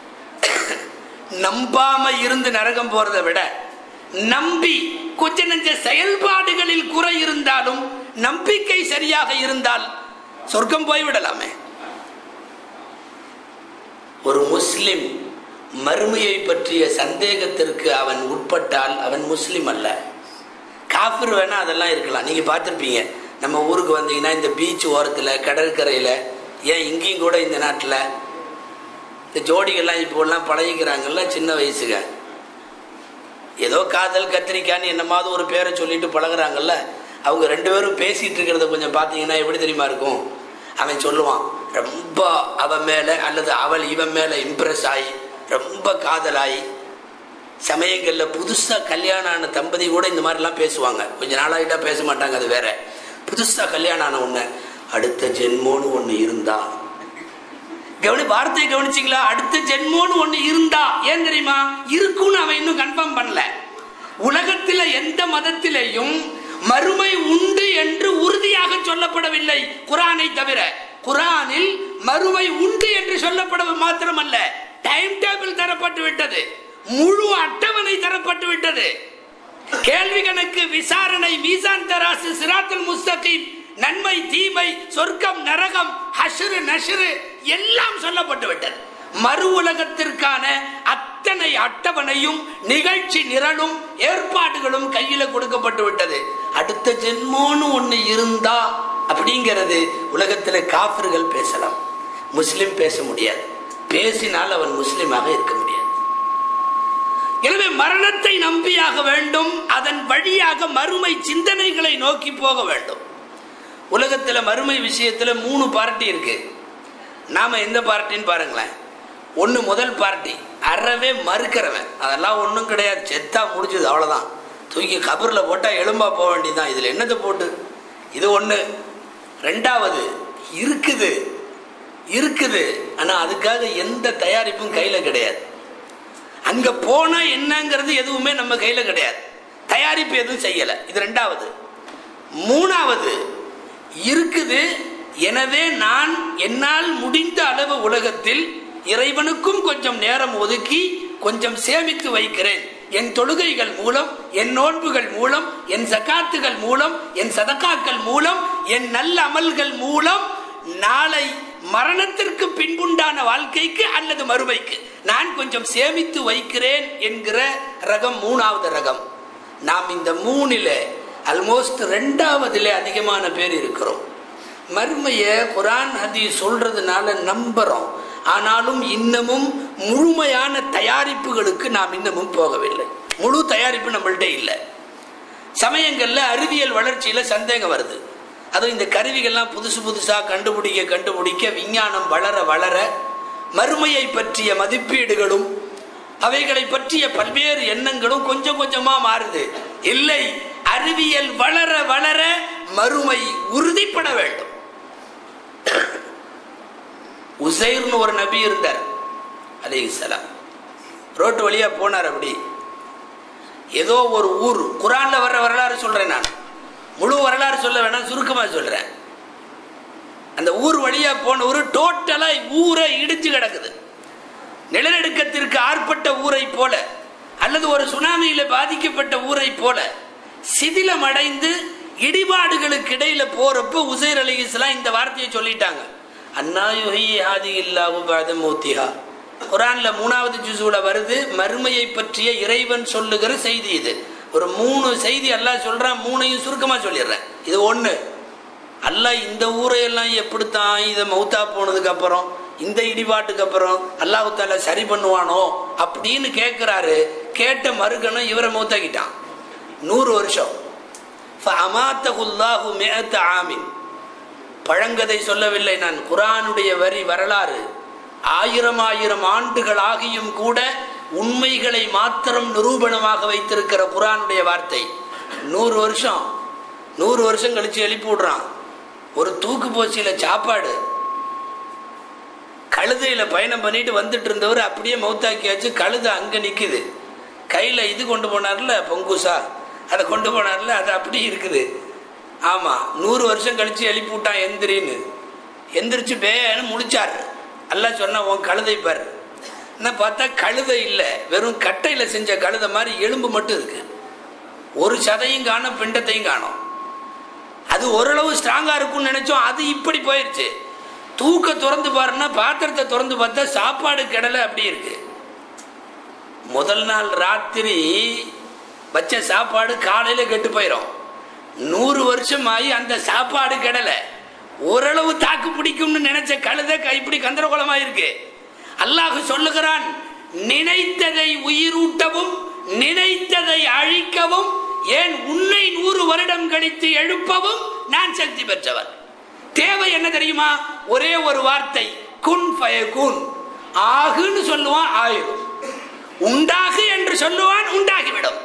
நம்பாம இருந்து நரகம் போறதை விட நம்பி கொஞ்ச நெஞ்ச செயல்பாடுகளில் குறை இருந்தாலும் நம்பிக்கை சரியாக இருந்தால் சொர்க்கம் போய்விடலாமே ஒரு முஸ்லிம் மறுமையை பற்றிய சந்தேகத்திற்கு அவன் உட்பட்டால் அவன் முஸ்லிம் அல்ல காஃபிர் வேணா அதெல்லாம் இருக்கலாம் நீங்க பார்த்துருப்பீங்க நம்ம ஊருக்கு வந்தீங்கன்னா இந்த பீச் ஓரத்தில் கடற்கரையில் ஏன் இங்கேயும் கூட இந்த நாட்டில் இந்த ஜோடிகள்லாம் இப்போலாம் பழகிக்கிறாங்கல்ல சின்ன வயசுக ஏதோ காதல் கத்திரிக்கான்னு என்னமாவது ஒரு பேரை சொல்லிட்டு பழகுறாங்கல்ல அவங்க ரெண்டு பேரும் பேசிட்டு இருக்கிறத கொஞ்சம் பார்த்தீங்கன்னா எப்படி தெரியுமா இருக்கும் அவன் சொல்லுவான் ரொம்ப அவன் மேலே அல்லது அவள் இவன் மேலே இம்ப்ரெஸ் ஆகி ரொம்ப காதலாகி சமயங்களில் புதுசாக கல்யாணம் ஆன தம்பதி கூட இந்த மாதிரிலாம் பேசுவாங்க கொஞ்ச நாளாகிட்டா பேச மாட்டாங்க அது வேற புதுசாக கல்யாணம் ஆன உடனே அடுத்த ஜென்மோன்னு ஒன்று இருந்தா கவனி வார்த்தையை கவனிச்சிங்களா அடுத்த ஜென்மோன்னு ஒன்று இருந்தா ஏன் தெரியுமா இருக்கும்னு அவன் இன்னும் கன்ஃபார்ம் பண்ணல உலகத்தில் எந்த மதத்திலேயும் மறுமை உண்டு என்று உறுதியாக சொல்லப்படவில்லை குரானை தவிர குரானில் மறுமை உண்டு என்று சொல்லப்பட மாத்திரமல்ல டைம் டேபிள் தரப்பட்டு விட்டது முழு அட்டவணை தரப்பட்டு விட்டது கேள்வி கணக்கு விசாரணை மீசான் தராசு சிராத்துல் முஸ்தகீம் நன்மை தீமை சொர்க்கம் நரகம் ஹஷரு நஷரு எல்லாம் சொல்லப்பட்டு விட்டது மறு உலகத்திற்கான அத்தனை அட்டவணையும் நிகழ்ச்சி நிரலும் ஏற்பாடுகளும் கையில கொடுக்கப்பட்டு விட்டது அடுத்த ஜென்மோன்னு ஒண்ணு இருந்தா அப்படிங்கிறது உலகத்துல காஃபிர்கள் பேசலாம் முஸ்லிம் பேச முடியாது பேசினால் அவன் முஸ்லிமாக இருக்க முடியாது எனவே மரணத்தை நம்பியாக வேண்டும் அதன் வழியாக மறுமை சிந்தனைகளை நோக்கி போக வேண்டும் உலகத்துல மறுமை விஷயத்துல மூணு பார்ட்டி இருக்கு நாம எந்த பார்ட்டின்னு பாருங்களேன் ஒன்று முதல் பார்ட்டி அறவே மறுக்கிறவன் அதெல்லாம் ஒன்றும் கிடையாது செத்தா முடிஞ்சது அவ்வளோதான் தூக்கி கபரில் போட்டால் எலும்பா போக வேண்டியதுதான் இதில் என்னத்தை போட்டு இது ஒன்று ரெண்டாவது இருக்குது இருக்குது ஆனால் அதுக்காக எந்த தயாரிப்பும் கையில் கிடையாது அங்கே போனால் என்னங்கிறது எதுவுமே நம்ம கையில் கிடையாது தயாரிப்பு எதுவும் செய்யலை இது ரெண்டாவது மூணாவது இருக்குது எனவே நான் என்னால் முடிந்த அளவு உலகத்தில் இறைவனுக்கும் கொஞ்சம் நேரம் ஒதுக்கி கொஞ்சம் சேமித்து வைக்கிறேன் என் தொழுகைகள் மூலம் என் நோன்புகள் மூலம் என் சக்காத்துகள் மூலம் என் சதக்காக்கள் மூலம் என் நல்ல அமல்கள் மூலம் நாளை மரணத்திற்கு பின்புண்டான வாழ்க்கைக்கு அல்லது மறுமைக்கு நான் கொஞ்சம் சேமித்து வைக்கிறேன் என்கிற ரகம் மூணாவது ரகம் நாம் இந்த மூணில ஆல்மோஸ்ட் ரெண்டாவதுல அதிகமான பேர் இருக்கிறோம் மறுமைய குரான் ஹதி சொல்றதுனால நம்புறோம் ஆனாலும் இன்னமும் முழுமையான தயாரிப்புகளுக்கு நாம் இன்னமும் போகவில்லை முழு தயாரிப்பு நம்மள்ட்ட இல்லை சமயங்கள்ல அறிவியல் வளர்ச்சியில சந்தேகம் வருது அதுவும் இந்த கருவிகள்லாம் புதுசு புதுசா கண்டுபிடிக்க கண்டுபிடிக்க விஞ்ஞானம் வளர வளர மறுமையை பற்றிய மதிப்பீடுகளும் அவைகளை பற்றிய பல்வேறு எண்ணங்களும் கொஞ்சம் கொஞ்சமா மாறுது இல்லை அறிவியல் வளர வளர மறுமை உறுதிப்பட வேண்டும் உசைர்னு ஒரு நபி இருந்தார் அலிசலாம் ரோட்டு வழியா போனார் அப்படி ஏதோ ஒரு ஊர் குரான்ல வர்ற வரலாறு சொல்றேன் நான் முழு வரலாறு சொல்ல வேணாம் சுருக்கமா சொல்றேன் அந்த ஊர் வழியா போன ஊர் டோட்டலா ஊரை இடிச்சு கிடக்குது நிலநடுக்கத்திற்கு ஆட்பட்ட ஊரை போல அல்லது ஒரு சுனாமியில பாதிக்கப்பட்ட ஊரை போல சிதிலம் அடைந்து இடிபாடுகளுக்கு இடையில போறப்ப உசைர் அலி இஸ்லாம் இந்த வார்த்தையை சொல்லிட்டாங்க அண்ணா யுஹி ஆதி இல்லாஹு பாத மூத்திஹா குரான்ல மூணாவது ஜுசூல வருது மறுமையை பற்றிய இறைவன் சொல்லுகிற செய்தி இது ஒரு மூணு செய்தி அல்லாஹ் சொல்றான் மூணையும் சுருக்கமா சொல்லிடுறேன் இது ஒண்ணு அல்லாஹ் இந்த ஊரையெல்லாம் எப்படித்தான் இதை மௌத்தா போனதுக்கு அப்புறம் இந்த இடிபாட்டுக்கு அப்புறம் அல்லாஹு தாலா சரி பண்ணுவானோ அப்படின்னு கேட்கிறாரு கேட்ட மறுகணம் இவரை மௌத்தாக்கிட்டான் நூறு வருஷம் அமாத்தகுல்லாஹு மேத்த ஆமின் பழங்கதை சொல்லவில்லை நான் குரானுடைய வரி வரலாறு ஆயிரம் ஆயிரம் ஆண்டுகள் ஆகியும் கூட உண்மைகளை மாத்திரம் நிரூபணமாக வைத்திருக்கிற குரானுடைய வார்த்தை நூறு வருஷம் நூறு வருஷம் கழிச்சு எழுப்பி விடுறான் ஒரு தூக்கு போச்சியில சாப்பாடு கழுதையில பயணம் பண்ணிட்டு வந்துட்டு இருந்தவர் அப்படியே மௌத்தாக்கியாச்சு கழுதை அங்க நிக்குது கையில இது கொண்டு போனார்ல பொங்குசா அதை கொண்டு போனார்ல அது அப்படி இருக்குது ஆமா நூறு வருஷம் கழிச்சு எழுப்பி விட்டான் எந்திரின்னு எந்திரிச்சு பேன்னு முடிச்சார் எல்லாம் சொன்னா உன் கழுதை பார் என்ன பார்த்தா கழுதை இல்லை வெறும் கட்டையில செஞ்ச கழுதை மாதிரி எலும்பு மட்டும் இருக்கு ஒரு சதையும் காணும் பிண்டத்தையும் காணும் அது ஓரளவு ஸ்ட்ராங்கா இருக்கும்னு நினைச்சோம் அது இப்படி போயிருச்சு தூக்க திறந்து பாருன்னா பாத்திரத்தை திறந்து பார்த்தா சாப்பாடு கிடலை அப்படி இருக்கு முதல் நாள் ராத்திரி வச்ச சாப்பாடு காலையில கெட்டு போயிடும் நூறு வருஷம் ஆகி அந்த சாப்பாடு கிடலை ஓரளவு தாக்கு பிடிக்கும்னு நினைச்ச கழுதை இப்படி கந்தரகோலமா இருக்கு அல்லாஹ் சொல்லுகிறான் நினைத்ததை உயிரூட்டவும் நினைத்ததை அழிக்கவும் ஏன் உன்னை நூறு வருடம் கழித்து எழுப்பவும் நான் சக்தி பெற்றவர் தேவை என்ன தெரியுமா ஒரே ஒரு வார்த்தை குன் ஃபயகுன் ஆகுன்னு சொல்லுவான் ஆயிரும் உண்டாகு என்று சொல்லுவான் உண்டாகிவிடும்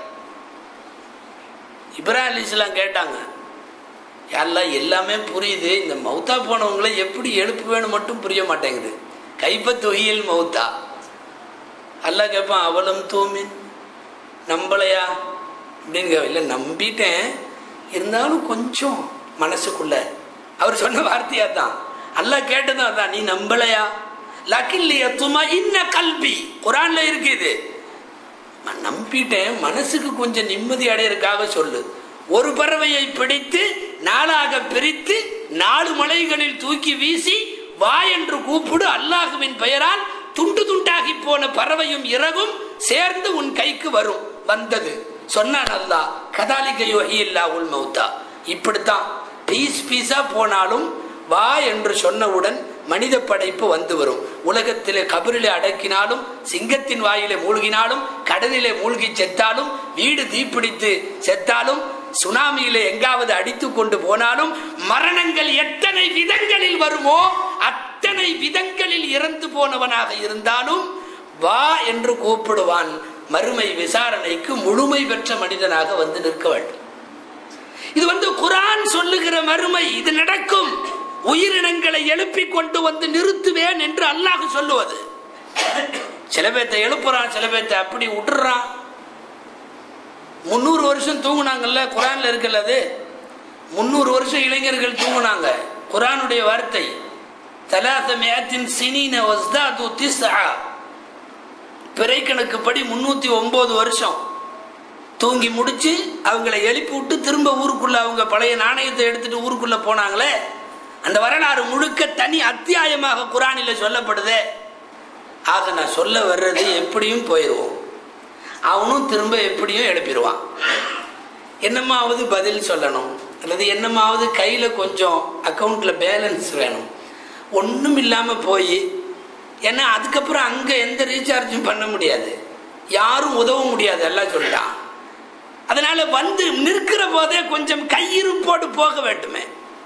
இப்ராஹிம் அலிஸ்லாம் கேட்டாங்க எல்லாம் எல்லாமே புரியுது இந்த மௌத்தா போனவங்களை எப்படி எழுப்புவேன்னு மட்டும் புரிய மாட்டேங்குது கைப்ப தொகையில் மௌத்தா அல்ல கேட்பான் அவளும் தூமின் நம்பலையா அப்படின்னு கேட்ப இல்லை நம்பிட்டேன் இருந்தாலும் கொஞ்சம் மனசுக்குள்ள அவர் சொன்ன வார்த்தையா தான் அல்லாஹ் கேட்டதும் அதான் நீ நம்பலையா லக்கில்லிய துமா இன்ன கல்வி குரான்ல இருக்கு இது நான் நம்பிட்டேன் மனசுக்கு கொஞ்சம் நிம்மதி அடையறதுக்காக சொல்லு ஒரு பறவையை பிடித்து நாளாக பிரித்து நாலு மலைகளில் தூக்கி வீசி வா என்று கூப்பிடு அல்லாஹுவின் பெயரால் துண்டு துண்டாகி போன பறவையும் இறகும் சேர்ந்து உன் கைக்கு வரும் வந்தது சொன்னான் அல்லாஹ் கதாலிக யோகி இல்லா உள் மௌத்தா இப்படித்தான் பீஸ் பீஸா போனாலும் வா என்று சொன்னவுடன் மனித படைப்பு வந்து வரும் உலகத்திலே கபரிலே அடக்கினாலும் சிங்கத்தின் வாயிலே மூழ்கினாலும் கடலிலே மூழ்கி செத்தாலும் வீடு தீப்பிடித்து செத்தாலும் சுனாமியிலே எங்காவது அடித்து கொண்டு போனாலும் மரணங்கள் எத்தனை விதங்களில் வருமோ அத்தனை விதங்களில் இறந்து போனவனாக இருந்தாலும் வா என்று கூப்பிடுவான் மறுமை விசாரணைக்கு முழுமை பெற்ற மனிதனாக வந்து நிற்க வேண்டும் இது வந்து குரான் சொல்லுகிற மறுமை இது நடக்கும் உயிரினங்களை எழுப்பி கொண்டு வந்து நிறுத்துவேன் என்று அல்லாஹ் சொல்லுவது சில பேர்த்த எழுப்புறான் சில பேர்த்த அப்படி விட்டுறான் முந்நூறு வருஷம் தூங்குனாங்கல்ல குரான்ல இருக்குல்ல அது முந்நூறு வருஷம் இளைஞர்கள் தூங்குனாங்க குரானுடைய வார்த்தை தலாத மேத்தின் சினின வஸ்தாது திஸ்ஆ பிறை கணக்குப்படி முன்னூத்தி ஒன்பது வருஷம் தூங்கி முடிச்சு அவங்கள எழுப்பி விட்டு திரும்ப ஊருக்குள்ள அவங்க பழைய நாணயத்தை எடுத்துட்டு ஊருக்குள்ள போனாங்களே அந்த வரலாறு முழுக்க தனி அத்தியாயமாக குரானில சொல்லப்படுதே ஆக நான் சொல்ல வர்றது எப்படியும் போயிடுவோம் அவனும் திரும்ப எப்படியும் எழுப்பிடுவான் என்னமாவது பதில் சொல்லணும் அல்லது என்னமாவது கையில் கொஞ்சம் அக்கௌண்ட்டில் பேலன்ஸ் வேணும் ஒன்றும் இல்லாமல் போய் ஏன்னா அதுக்கப்புறம் அங்கே எந்த ரீசார்ஜும் பண்ண முடியாது யாரும் உதவ முடியாது எல்லாம் சொல்லிட்டான் அதனால வந்து நிற்கிற போதே கொஞ்சம் கையிருப்போடு போக வேண்டுமே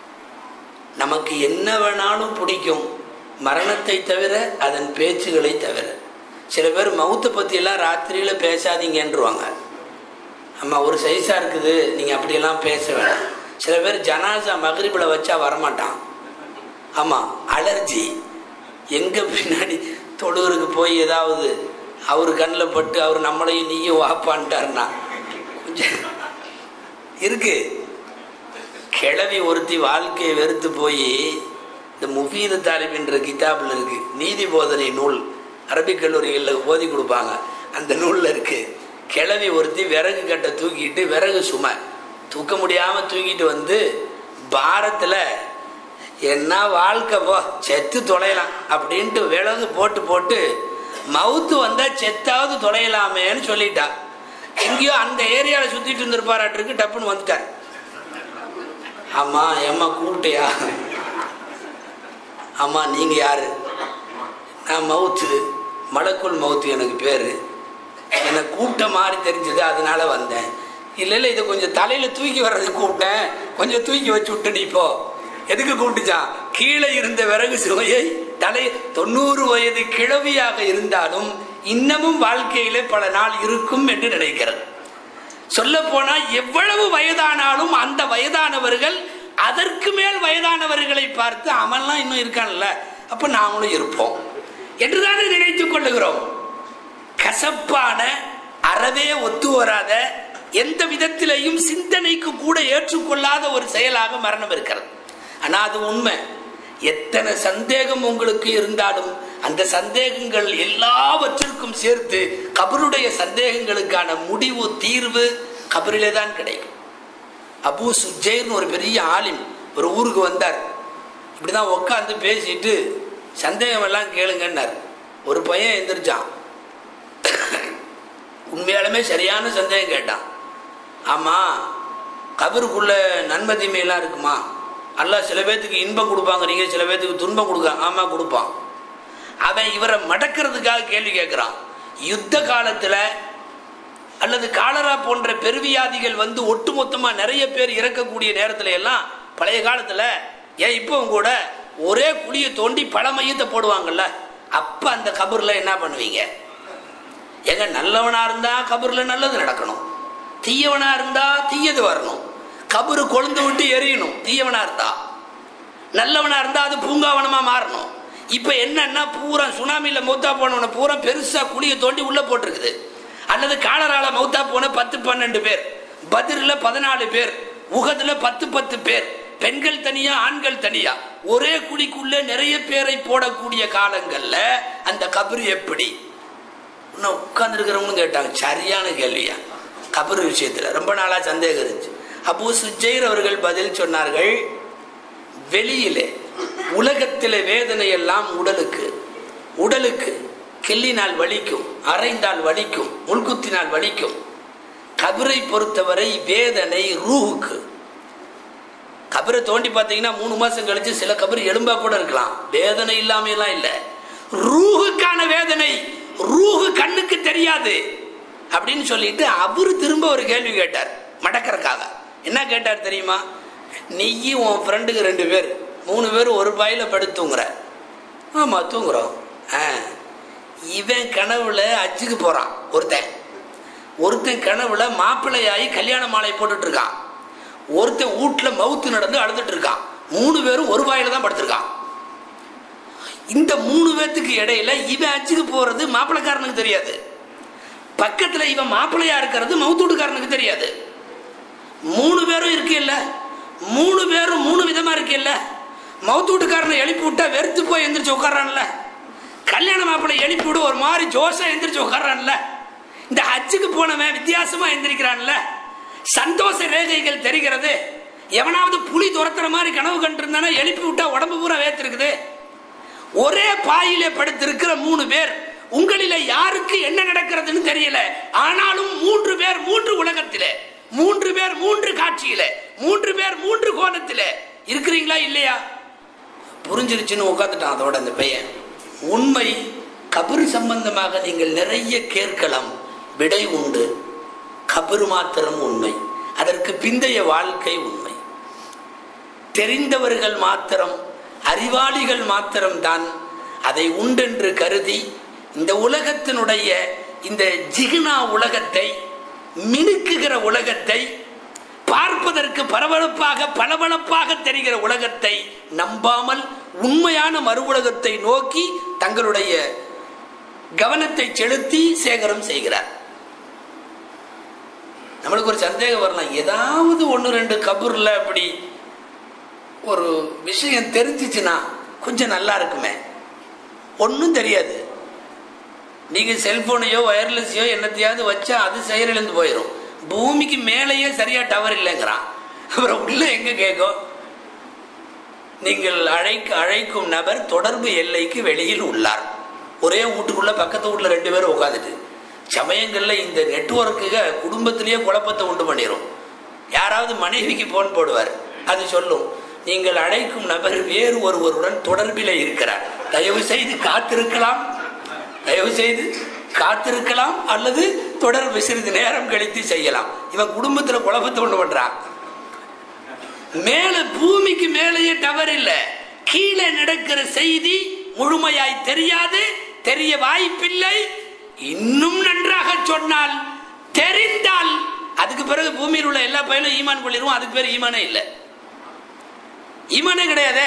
நமக்கு என்ன வேணாலும் பிடிக்கும் மரணத்தை தவிர அதன் பேச்சுகளை தவிர சில பேர் மவுத்தை பற்றியெல்லாம் ராத்திரியில் பேசாதீங்கன்றுவாங்க அம்மா ஒரு சைஸாக இருக்குது நீங்கள் அப்படியெல்லாம் பேச வேணாம் சில பேர் ஜனாசா மகரிபில் வச்சா வரமாட்டான் ஆமாம் அலர்ஜி எங்கே பின்னாடி தொழுவருக்கு போய் ஏதாவது அவர் கண்ணில் பட்டு அவர் நம்மளையும் நீயும் வாப்பான்ட்டாருன்னா கொஞ்சம் இருக்கு கிளவி ஒருத்தி வாழ்க்கையை வெறுத்து போய் இந்த முஃபீது தாலிபின்ற கிதாபில் இருக்கு நீதி போதனை நூல் அரபிக் கல்லூரிகளில் ஓதி கொடுப்பாங்க அந்த நூலில் இருக்கு கிளவி ஒருத்தி விறகு கட்டை தூக்கிட்டு விறகு சுமை தூக்க முடியாமல் தூக்கிட்டு வந்து பாரத்தில் என்ன வாழ்க்கை போ செத்து தொலையலாம் அப்படின்ட்டு விறகு போட்டு போட்டு மவுத்து வந்தால் செத்தாவது தொலையலாமேன்னு சொல்லிட்டா எங்கேயோ அந்த ஏரியாவில் சுற்றிட்டு இருந்திருப்பாராட்டிருக்கு டப்புன்னு வந்துட்டார் ஆமா ஏம்மா கூப்பிட்டியா ஆமா நீங்க யாரு நான் மவுத்து மலக்குள் மவுத்து எனக்கு பேரு என்னை கூப்பிட்ட மாதிரி தெரிஞ்சது அதனால வந்தேன் இல்லை இல்லை இதை கொஞ்சம் தலையில தூக்கி வர்றதுக்கு கூப்பிட்டேன் கொஞ்சம் தூக்கி வச்சு விட்டு நீ இப்போ எதுக்கு கூப்பிட்டுச்சான் கீழே இருந்த விறகு சுவையை தலை தொண்ணூறு வயது கிழவியாக இருந்தாலும் இன்னமும் வாழ்க்கையிலே பல நாள் இருக்கும் என்று நினைக்கிறது சொல்ல போனா எவ்வளவு வயதானாலும் அந்த வயதானவர்கள் அதற்கு மேல் வயதானவர்களை பார்த்து அவன்லாம் இன்னும் இருக்கான்ல அப்ப நாமளும் இருப்போம் என்றுதானே நினைத்துக் கொள்ளுகிறோம் கசப்பான அறவே ஒத்து வராத எந்த விதத்திலையும் சிந்தனைக்கு கூட ஏற்றுக்கொள்ளாத ஒரு செயலாக மரணம் இருக்கிறது ஆனா அது உண்மை எத்தனை சந்தேகம் உங்களுக்கு இருந்தாலும் அந்த சந்தேகங்கள் எல்லாவற்றிற்கும் சேர்த்து கபருடைய சந்தேகங்களுக்கான முடிவு தீர்வு கபரிலே தான் கிடைக்கும் அபு சுஜைர்னு ஒரு பெரிய ஆலிம் ஒரு ஊருக்கு வந்தார் இப்படிதான் உட்காந்து பேசிட்டு சந்தேகம் எல்லாம் கேளுங்கன்னார் ஒரு பையன் எந்திரிச்சான் உண்மையாலுமே சரியான சந்தேகம் கேட்டான் ஆமா கபருக்குள்ள நன்மை தீமையெல்லாம் இருக்குமா அல்லாஹ் சில பேர்த்துக்கு இன்பம் கொடுப்பாங்கிறீங்க சில பேர்த்துக்கு துன்பம் கொடுக்க ஆமா கொடுப்பான் அவன் இவரை மடக்கிறதுக்காக கேள்வி கேட்கிறான் யுத்த காலத்துல அல்லது காலரா போன்ற பெருவியாதிகள் வந்து ஒட்டுமொத்தமா நிறைய பேர் இறக்கக்கூடிய நேரத்துல எல்லாம் பழைய காலத்துல ஏன் இப்பவும் கூட ஒரே குழியை தோண்டி பல மையத்தை போடுவாங்கல்ல அப்ப அந்த கபூர்ல என்ன பண்ணுவீங்க எங்க நல்லவனா இருந்தா கபூர்ல நல்லது நடக்கணும் தீயவனா இருந்தா தீயது வரணும் கபரு கொழுந்து விட்டு எரியணும் தீயவனா இருந்தா நல்லவனா இருந்தா அது பூங்காவனமா மாறணும் இப்ப என்னன்னா பூரா சுனாமியில மௌத்தா போனவன பூரா பெருசா குழியை தோண்டி உள்ள போட்டிருக்குது அல்லது காலரால மௌத்தா போன பத்து பன்னெண்டு பேர் பதிரில் பதினாலு பேர் உகதுல பத்து பத்து பேர் பெண்கள் தனியா ஆண்கள் தனியா ஒரே குழிக்குள்ள நிறைய பேரை போடக்கூடிய காலங்கள்ல அந்த கபரு எப்படி இன்னும் உட்கார்ந்து இருக்கிறவங்களும் கேட்டாங்க சரியான கேள்வியா கபரு விஷயத்துல ரொம்ப நாளா சந்தேகம் இருந்துச்சு அப்போ சுஜெயர் அவர்கள் பதில் சொன்னார்கள் வெளியிலே உலகத்திலே வேதனை எல்லாம் உடலுக்கு உடலுக்கு கிள்ளினால் வலிக்கும் அரைந்தால் வலிக்கும் முள்குத்தினால் வலிக்கும் கபரை பொறுத்தவரை வேதனை ரூஹுக்கு கபரை தோண்டி பார்த்தீங்கன்னா மூணு மாசம் கழிச்சு சில கபர் எலும்பா கூட இருக்கலாம் வேதனை இல்லாம எல்லாம் இல்ல ரூஹுக்கான வேதனை ரூஹு கண்ணுக்கு தெரியாது அப்படின்னு சொல்லிட்டு அவரு திரும்ப ஒரு கேள்வி கேட்டார் மடக்கறக்காக என்ன கேட்டார் தெரியுமா நீயும் உன் ஃப்ரெண்டுக்கு ரெண்டு பேர் மூணு பேர் ஒரு பாயில படுத்து தூங்குற ஆமா தூங்குறோம் ஆ இவன் கனவுல அச்சுக்கு போறான் ஒருத்தன் ஒருத்தன் கனவுல மாப்பிள்ளையாகி கல்யாண மாலை போட்டுட்டு இருக்கான் ஒருத்தன் வீட்டுல மவுத்து நடந்து அழுதுட்டு இருக்கான் மூணு பேரும் ஒரு வாயில தான் படுத்திருக்கான் இந்த மூணு பேத்துக்கு இடையில இவன் அச்சுக்கு போறது மாப்பிள்ளைக்காரனுக்கு தெரியாது பக்கத்துல இவன் மாப்பிள்ளையா இருக்கிறது மவுத்தூட்டுக்காரனுக்கு தெரியாது மூணு பேரும் இருக்குல்ல மூணு பேரும் மூணு விதமா இருக்குல்ல மவுத்தூட்டுக்காரனை எழுப்பி விட்டா வெறுத்து போய் எந்திரிச்சு உட்கார்றான்ல கல்யாண மாப்பிள்ளை எழுப்பி விடு ஒரு மாதிரி ஜோஷா எந்திரிச்சு உட்கார்றான்ல இந்த ஹஜ்ஜுக்கு போனவன் வித்தியாசமா எந்திரிக்கிறான்ல சந்தோஷ ரேகைகள் தெரிகிறது எவனாவது புலி துரத்துற மாதிரி கனவு கண்டிருந்தானா எழுப்பி விட்டா உடம்பு பூரா வேத்திருக்குது ஒரே பாயிலே படுத்திருக்கிற மூணு பேர் உங்களில யாருக்கு என்ன நடக்கிறதுன்னு தெரியல ஆனாலும் மூன்று பேர் மூன்று உலகத்திலே மூன்று பேர் மூன்று காட்சியில மூன்று பேர் மூன்று கோணத்திலே இருக்கிறீங்களா இல்லையா புரிஞ்சிருச்சுன்னு உட்காந்துட்டான் அதோட அந்த பையன் உண்மை கபரு சம்பந்தமாக நீங்கள் நிறைய கேட்கலாம் விடை உண்டு கபரு மாத்திரம் உண்மை அதற்கு பிந்தைய வாழ்க்கை உண்மை தெரிந்தவர்கள் மாத்திரம் அறிவாளிகள் மாத்திரம்தான் அதை உண்டென்று கருதி இந்த உலகத்தினுடைய இந்த ஜிகுனா உலகத்தை மினுக்குகிற உலகத்தை பார்ப்பதற்கு பரபரப்பாக பளபளப்பாக தெரிகிற உலகத்தை நம்பாமல் உண்மையான மறு உலகத்தை நோக்கி தங்களுடைய கவனத்தை செலுத்தி சேகரம் செய்கிறார் நம்மளுக்கு ஒரு சந்தேகம் வரலாம் ஏதாவது ஒன்று ரெண்டு கபூர்ல அப்படி ஒரு விஷயம் தெரிஞ்சிச்சுன்னா கொஞ்சம் நல்லா இருக்குமே ஒன்றும் தெரியாது நீங்கள் செல்போனையோ ஒயர்லெஸ்ஸையோ என்னத்தையாவது வச்சா அது செயலிழந்து போயிடும் பூமிக்கு மேலேயே சரியா டவர் இல்லைங்கிறான் அப்புறம் உள்ள எங்க கேட்கும் நீங்கள் அழைக்க அழைக்கும் நபர் தொடர்பு எல்லைக்கு வெளியில் உள்ளார் ஒரே வீட்டுக்குள்ள பக்கத்து வீட்டுல ரெண்டு பேரும் உட்காந்துட்டு சமயங்கள்ல இந்த நெட்ஒர்க்குக குடும்பத்திலேயே குழப்பத்தை உண்டு பண்ணிடும் யாராவது மனைவிக்கு போன் போடுவார் அது சொல்லும் நீங்கள் அழைக்கும் நபர் வேறு ஒருவருடன் தொடர்பில் இருக்கிறார் தயவு செய்து காத்திருக்கலாம் தயவு செய்து காத்திருக்கலாம் அல்லது தொடர்பு சிறிது நேரம் கழித்து செய்யலாம் இவன் குடும்பத்துல குழப்பத்தை உண்டு பண்றான் மேல பூமிக்கு மேலேயே டவர் இல்ல கீழே நடக்கிற செய்தி முழுமையாய் தெரியாது தெரிய வாய்ப்பில்லை இன்னும் நன்றாக சொன்னால் தெரிந்தால் அதுக்கு பிறகு பூமியில் உள்ள எல்லா பயிலும் ஈமான் கொள்ளிருவோம் அதுக்கு பேர் ஈமானே இல்லை ஈமானே கிடையாதே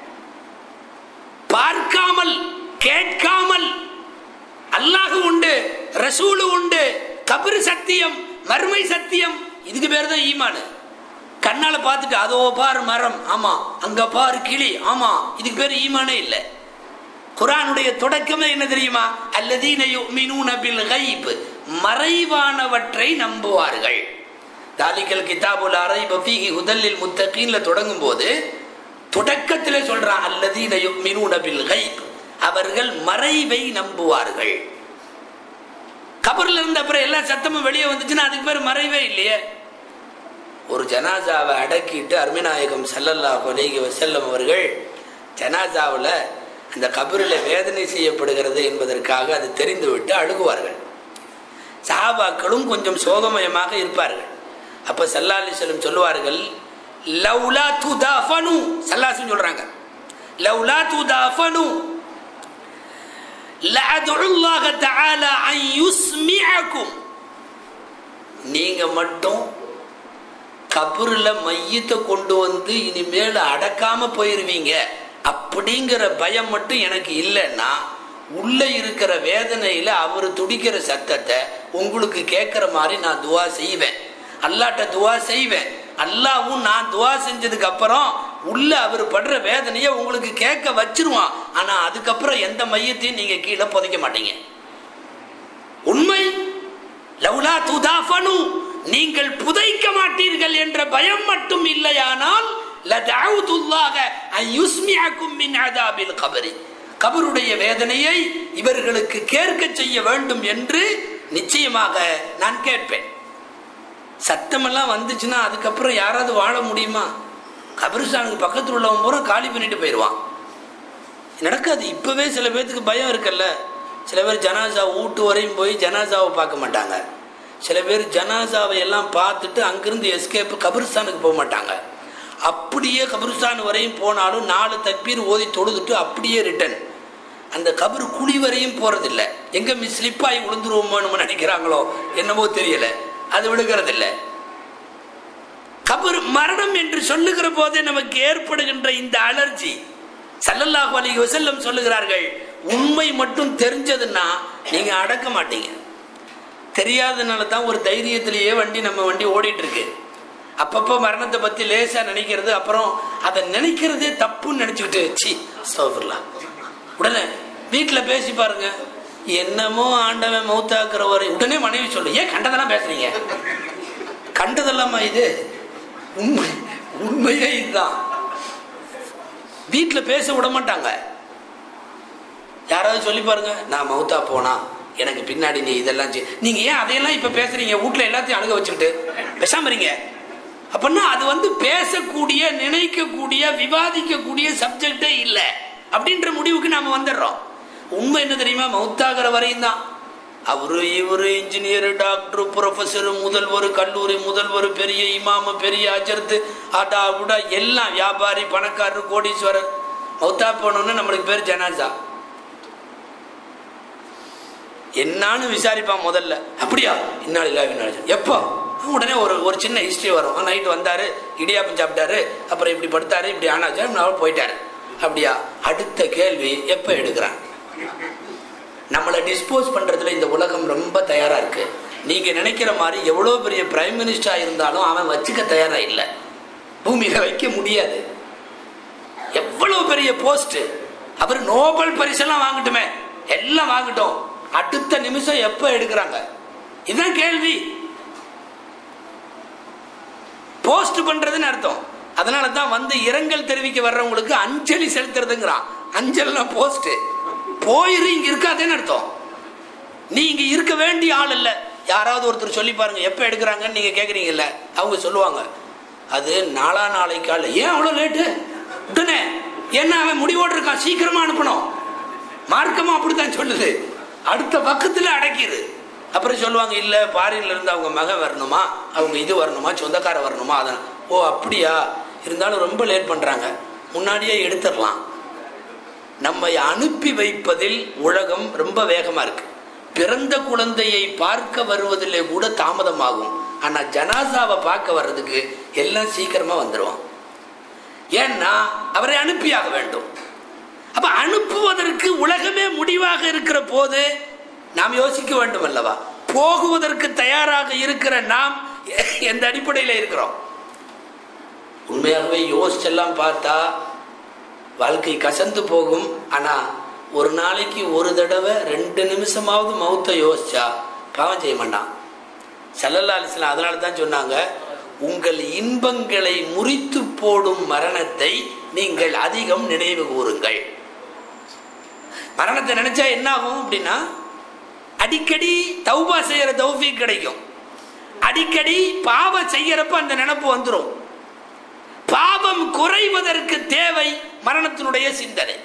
பார்க்காமல் கேட்காமல் அல்லாஹ் உண்டு ரசூலு உண்டு கபிரு சத்தியம் மறுமை சத்தியம் இதுக்கு பேர் தான் ஈமானு கண்ணால பார்த்துட்டு அதோ பாரு மரம் ஆமா அங்க பாரு கிளி ஆமா இதுக்கு பேர் ஈமானே இல்லை குரானுடைய தொடக்கமே என்ன தெரியுமா அல்லதீன யுமினூன பில் கைப் மறைவானவற்றை நம்புவார்கள் தாலிக்கல் கிதாபுல் அரைப ஃபீஹி ஹுதல்லில் முத்தகீன்ல தொடங்கும் போது தொடக்கத்திலே சொல்றான் அல்லதீன யுமினூன பில் கைப் அவர்கள் மறைவை நம்புவார்கள் கபர்ல இருந்த அப்புறம் எல்லா சத்தமும் வெளியே வந்துச்சுன்னா அதுக்கு பேர் மறைவே இல்லையே ஒரு ஜனாசாவை அடக்கிட்டு அருமிநாயகம் சல்லல்லாஹு அலைஹி வஸல்லம் அவர்கள் ஜனாசாவில் அந்த கபரில் வேதனை செய்யப்படுகிறது என்பதற்காக அது தெரிந்துவிட்டு அழுகுவார்கள் சஹாபாக்களும் கொஞ்சம் சோகமயமாக இருப்பார்கள் அப்போ சல்லா அலிஸ்லம் சொல்லுவார்கள் லவ்லா துதாஃபனு சல்லாசன் சொல்றாங்க லவ்லா துதாஃபனு لأدعو الله تعالى أن يسمعكم நீங்க மட்டும் கபருல மையத்தை கொண்டு வந்து இனிமேல் அடக்காம போயிருவீங்க அப்படிங்கிற பயம் மட்டும் எனக்கு இல்லைன்னா உள்ள இருக்கிற வேதனையில அவர் துடிக்கிற சத்தத்தை உங்களுக்கு கேட்கிற மாதிரி நான் துவா செய்வேன் அல்லாட்ட துவா செய்வேன் அல்லாவும் நான் துவா செஞ்சதுக்கு அப்புறம் உள்ள அவர் படுற வேதனையை உங்களுக்கு கேட்க வச்சிருவான் ஆனா அதுக்கப்புறம் எந்த மையத்தையும் நீங்க கீழே புதைக்க மாட்டீங்க உண்மை லவ்லா துதாஃபனு நீங்கள் புதைக்க மாட்டீர்கள் என்ற பயம் மட்டும் இல்லையானால் லதஅவுதுல்லாஹ அன் யுஸ்மிஅக்கும் மின் அதாபில் கபரி கபருடைய வேதனையை இவர்களுக்கு கேட்க செய்ய வேண்டும் என்று நிச்சயமாக நான் கேட்பேன் சத்தமெல்லாம் வந்துச்சுன்னா அதுக்கப்புறம் யாராவது வாழ முடியுமா கபிரிஸ்தானுக்கு பக்கத்தில் உள்ளவன் பூரா காலி பண்ணிட்டு போயிடுவான் நடக்காது இப்பவே சில பேர்த்துக்கு பயம் இருக்குல்ல சில பேர் ஜனாசா வீட்டு வரையும் போய் ஜனாசாவை பார்க்க மாட்டாங்க சில பேர் ஜனாசாவை எல்லாம் பார்த்துட்டு அங்கிருந்து எஸ்கேப் கபிரிஸ்தானுக்கு போக மாட்டாங்க அப்படியே கபிரிஸ்தான் வரையும் போனாலும் நாலு தக்பீர் ஓதி தொழுதுட்டு அப்படியே ரிட்டன் அந்த கபரு குழி வரையும் போறதில்ல எங்க மிஸ் ஸ்லிப்பாகி விழுந்துருவோமோன்னு நினைக்கிறாங்களோ என்னமோ தெரியல அது விழுகிறதில்ல கபர் மரணம் என்று சொல்லுகிற போதே நமக்கு ஏற்படுகின்ற இந்த அலர்ஜி சல்லல்லாஹு அலைஹி வஸல்லம் சொல்லுகிறார்கள் உண்மை மட்டும் தெரிஞ்சதுன்னா நீங்க அடக்க மாட்டீங்க தெரியாதனால தான் ஒரு தைரியத்திலேயே வண்டி நம்ம வண்டி ஓடிட்டு இருக்கு அப்பப்போ மரணத்தை பத்தி லேசா நினைக்கிறது அப்புறம் அதை நினைக்கிறதே தப்புன்னு நினைச்சுக்கிட்டு சி அஸ்தக்ஃபிருல்லாஹ். உடனே வீட்டில் பேசி பாருங்க என்னமோ ஆண்டவன் மௌத்தாக்குற வரை உடனே மனைவி சொல்லு ஏன் கண்டதெல்லாம் பேசுறீங்க கண்டதெல்லாமா இது உண்மை உண்மையே இதுதான் வீட்டில் பேச விட மாட்டாங்க யாராவது சொல்லி பாருங்க நான் மௌத்தா போனா எனக்கு பின்னாடி நீ இதெல்லாம் செய் நீங்க ஏன் அதையெல்லாம் இப்ப பேசுறீங்க வீட்ல எல்லாத்தையும் அணுக வச்சுக்கிட்டு பேசாம இருங்க அப்படின்னா அது வந்து பேசக்கூடிய நினைக்கக்கூடிய விவாதிக்கக்கூடிய சப்ஜெக்டே இல்லை அப்படின்ற முடிவுக்கு நாம வந்துடுறோம் உண்மை என்ன தெரியுமா மௌத்தாகிற வரையும் தான் அவரு இவரு இன்ஜினியர் டாக்டர் ப்ரொஃபஸர் முதல்வர் கல்லூரி முதல்வர் பெரிய இமாமு பெரிய அஜர்த்து ஆட்டா உடா எல்லாம் வியாபாரி பணக்காரர் கோடீஸ்வரர் மௌத்தா போனோன்னு நம்மளுக்கு பேர் ஜனாசா என்னான்னு விசாரிப்பான் முதல்ல அப்படியா இன்னாள் இல்லா எப்போ உடனே ஒரு ஒரு சின்ன ஹிஸ்டரி வரும் நைட்டு வந்தாரு இடியாப்பம் சாப்பிட்டாரு அப்புறம் இப்படி படுத்தாரு இப்படி ஆனாச்சு அவர் போயிட்டாரு அப்படியா அடுத்த கேள்வி எப்போ எடுக்கிறான் நம்மளை டிஸ்போஸ் பண்றதுல இந்த உலகம் ரொம்ப தயாரா இருக்கு நீங்க நினைக்கிற மாதிரி எவ்வளோ பெரிய பிரைம் மினிஸ்டரா இருந்தாலும் அவன் வச்சுக்க தயாரா இல்லை பூமியில வைக்க முடியாது எவ்வளவு பெரிய போஸ்ட் அவர் நோபல் பரிசெல்லாம் வாங்கட்டுமே எல்லாம் வாங்கட்டும் அடுத்த நிமிஷம் எப்ப எடுக்கிறாங்க இதுதான் கேள்வி போஸ்ட் பண்றதுன்னு அர்த்தம் அதனால தான் வந்து இரங்கல் தெரிவிக்க வர்றவங்களுக்கு அஞ்சலி செலுத்துறதுங்கிறான் அஞ்சல்னா போஸ்ட் போயிரு இங்க இருக்காதேன்னு அர்த்தம் நீ இங்க இருக்க வேண்டிய ஆள் இல்ல யாராவது ஒருத்தர் சொல்லி பாருங்க எப்ப எடுக்கிறாங்கன்னு நீங்க கேக்குறீங்கல்ல அவங்க சொல்லுவாங்க அது நாளா நாளைக்கால ஏன் அவ்வளவு லேட்டு உடனே என்ன அவன் முடிவோடு இருக்கான் சீக்கிரமா அனுப்பணும் மார்க்கமா அப்படித்தான் சொல்லுது அடுத்த பக்கத்துல அடைக்கிது அப்புறம் சொல்லுவாங்க இல்ல பாரின்ல இருந்து அவங்க மகன் வரணுமா அவங்க இது வரணுமா சொந்தக்கார வரணுமா அதான் ஓ அப்படியா இருந்தாலும் ரொம்ப லேட் பண்றாங்க முன்னாடியே எடுத்துடலாம் நம்மை அனுப்பி வைப்பதில் உலகம் ரொம்ப வேகமா இருக்கு பிறந்த குழந்தையை பார்க்க வருவதிலே கூட தாமதமாகும் ஆனா ஜனாசாவை பார்க்க வர்றதுக்கு எல்லாம் சீக்கிரமா வந்துருவான் ஏன்னா அவரை அனுப்பியாக வேண்டும் அப்ப அனுப்புவதற்கு உலகமே முடிவாக இருக்கிற போது நாம் யோசிக்க வேண்டும் அல்லவா போகுவதற்கு தயாராக இருக்கிற நாம் எந்த அடிப்படையில் இருக்கிறோம் உண்மையாகவே யோசிச்செல்லாம் பார்த்தா வாழ்க்கை கசந்து போகும் ஆனா ஒரு நாளைக்கு ஒரு தடவை ரெண்டு நிமிஷமாவது மௌத்தை யோசிச்சா பாவம் செய்ய மாட்டான் சல்லல்லா அலிஸ்லாம் அதனால தான் சொன்னாங்க உங்கள் இன்பங்களை முறித்து போடும் மரணத்தை நீங்கள் அதிகம் நினைவு கூறுங்கள் மரணத்தை நினைச்சா என்ன ஆகும் அப்படின்னா அடிக்கடி தௌபா செய்யற தௌஃபீக் கிடைக்கும் அடிக்கடி பாவம் செய்யறப்ப அந்த நினைப்பு வந்துடும் பாவம் குறைவதற்கு தேவை மரணத்தினுடைய சிந்தனை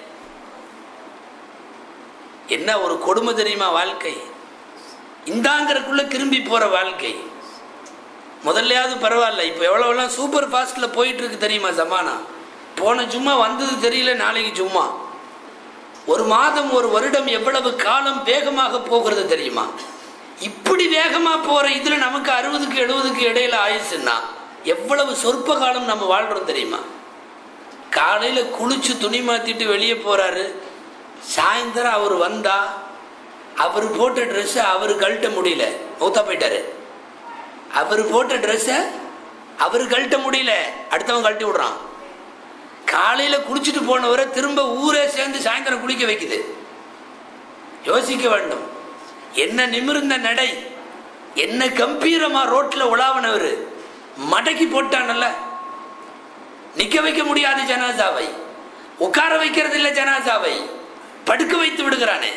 என்ன ஒரு கொடுமை தெரியுமா வாழ்க்கை இந்தாங்கிறக்குள்ள திரும்பி போற வாழ்க்கை முதல்லையாவது பரவாயில்ல இப்போ எவ்வளோலாம் சூப்பர் ஃபாஸ்ட்டில் போயிட்டு இருக்கு தெரியுமா சமானா போன சும்மா வந்தது தெரியல நாளைக்கு சும்மா ஒரு மாதம் ஒரு வருடம் எவ்வளவு காலம் வேகமாக போகிறது தெரியுமா இப்படி வேகமா போற இதுல நமக்கு அறுபதுக்கு எழுபதுக்கு இடையில ஆயுசுன்னா எவ்வளவு சொற்ப காலம் நம்ம வாழ்றோம் தெரியுமா காலையில குளிச்சு துணி மாத்திட்டு வெளியே போறாரு சாயந்தரம் அவர் வந்தா அவர் போட்ட ட்ரெஸ்ஸை அவர் கழட்ட முடியல மௌத்தா போயிட்டாரு அவர் போட்ட ட்ரெஸ்ஸை அவர் கழட்ட முடியல அடுத்தவன் கழட்டி விடுறான் காலையில குளிச்சுட்டு போனவரை திரும்ப ஊரே சேர்ந்து சாயந்தரம் குளிக்க வைக்குது யோசிக்க வேண்டும் என்ன நிமிர்ந்த நடை என்ன கம்பீரமா ரோட்ல உலாவனவர் மடக்கி போட்டானல்ல நிக்க வைக்க முடியாது ஜனாசாவை உட்கார வைக்கிறது இல்ல ஜனாசாவை படுக்க வைத்து விடுகிறானே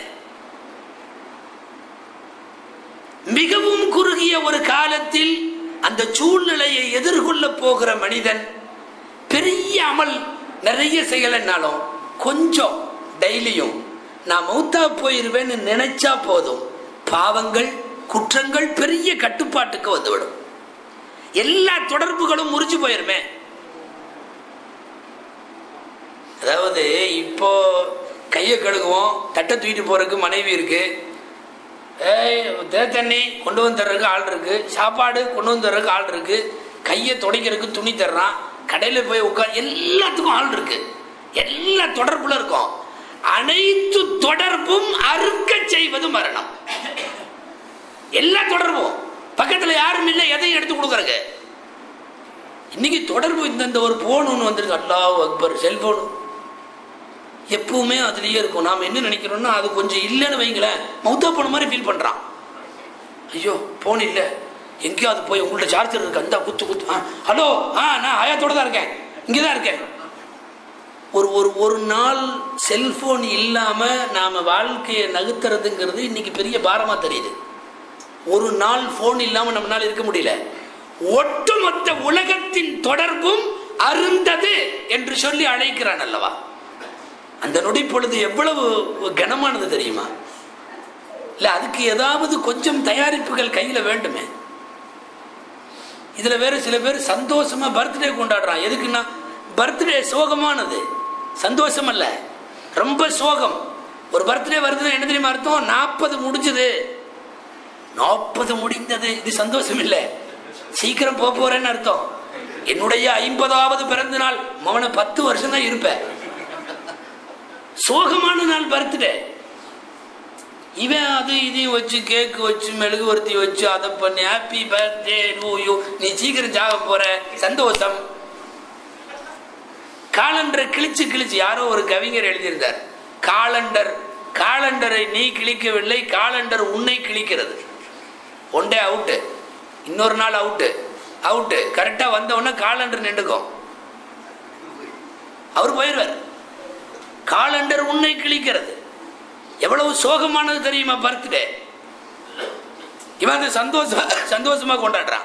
மிகவும் குறுகிய ஒரு காலத்தில் அந்த சூழ்நிலையை எதிர்கொள்ள போகிற மனிதன் பெரிய அமல் நிறைய செய்யலைன்னாலும் கொஞ்சம் டெய்லியும் நான் மௌத்தா போயிருவேன்னு நினைச்சா போதும் பாவங்கள் குற்றங்கள் பெரிய கட்டுப்பாட்டுக்கு வந்துவிடும் எல்லா தொடர்புகளும் முறிஞ்சு போயிருமே அதாவது இப்போ கையை கழுகுவோம் தட்டை தூக்கிட்டு போறதுக்கு மனைவி இருக்கு ஏய் தே தண்ணி கொண்டு வந்து தர்றதுக்கு ஆள் இருக்கு சாப்பாடு கொண்டு வந்து தர்றதுக்கு ஆள் இருக்கு கையை துடைக்கிறதுக்கு துணி தர்றான் கடையில் போய் உட்கார் எல்லாத்துக்கும் ஆள் இருக்கு எல்லா தொடர்புல இருக்கும் அனைத்து தொடர்பும் அறுக்க செய்வது மரணம் எல்லா தொடர்பும் பக்கத்துல யாரும் இல்லை எதையும் எடுத்து கொடுக்கறக்கு இன்னைக்கு தொடர்பு இந்தந்த ஒரு போன் ஒன்று வந்திருக்கு அல்லாஹ் அக்பர் செல்போன் எப்பவுமே அதுலயே இருக்கும் நாம் என்ன நினைக்கிறோம்னா அது கொஞ்சம் இல்லைன்னு வைங்களேன் மௌத்தா போன மாதிரி ஃபீல் பண்றான் ஐயோ போன் இல்லை எங்கேயோ அது போய் உங்கள்ட்ட சார்ஜர் இருக்கு அந்த குத்து குத்து ஆ ஹலோ ஆ நான் ஆயத்தோட தான் இருக்கேன் இங்கே தான் இருக்கேன் ஒரு ஒரு ஒரு நாள் செல்போன் இல்லாம நாம வாழ்க்கையை நகுத்துறதுங்கிறது இன்னைக்கு பெரிய பாரமா தெரியுது ஒரு நாள் போன் இல்லாம நம்மளால இருக்க முடியல ஒட்டுமொத்த உலகத்தின் தொடர்பும் அருந்தது என்று சொல்லி அழைக்கிறான் அல்லவா அந்த நொடி பொழுது எவ்வளவு கனமானது தெரியுமா இல்ல அதுக்கு ஏதாவது கொஞ்சம் தயாரிப்புகள் கையில வேண்டுமே இதுல வேற சில பேர் சந்தோஷமா பர்த்டே கொண்டாடுறான் எதுக்குன்னா பர்த்டே சோகமானது சந்தோஷம் அல்ல ரொம்ப சோகம் ஒரு பர்த்டே வருதுன்னா என்ன தெரியுமா அர்த்தம் நாற்பது முடிஞ்சது நாற்பது முடிந்தது இது சந்தோஷம் இல்லை சீக்கிரம் போக போறேன்னு அர்த்தம் என்னுடைய ஐம்பதாவது பிறந்த நாள் மவனை பத்து வருஷம் தான் இருப்பேன் சோகமான நாள் பர்த்டே இவன் அது இதையும் வச்சு கேக்கு வச்சு மெழுகுவர்த்தி வச்சு அதை பண்ணி ஹாப்பி பர்த்டே யூ நீ சீக்கிரம் ஜாக போற சந்தோஷம் காலண்டரை கிழிச்சு கிழிச்சு யாரோ ஒரு கவிஞர் எழுதியிருந்தார் காலண்டர் காலண்டரை நீ கிழிக்கவில்லை காலண்டர் உன்னை கிழிக்கிறது ஒன் டே அவுட்டு இன்னொரு நாள் அவுட்டு அவுட்டு கரெக்டாக வந்தவொடனே காலண்டர் நின்றுக்கும் அவர் போயிடுவார் காலண்டர் உன்னை கிழிக்கிறது எவ்வளவு சோகமானது தெரியுமா பர்த்டே இவன் அதை சந்தோஷமா சந்தோஷமா கொண்டாடுறான்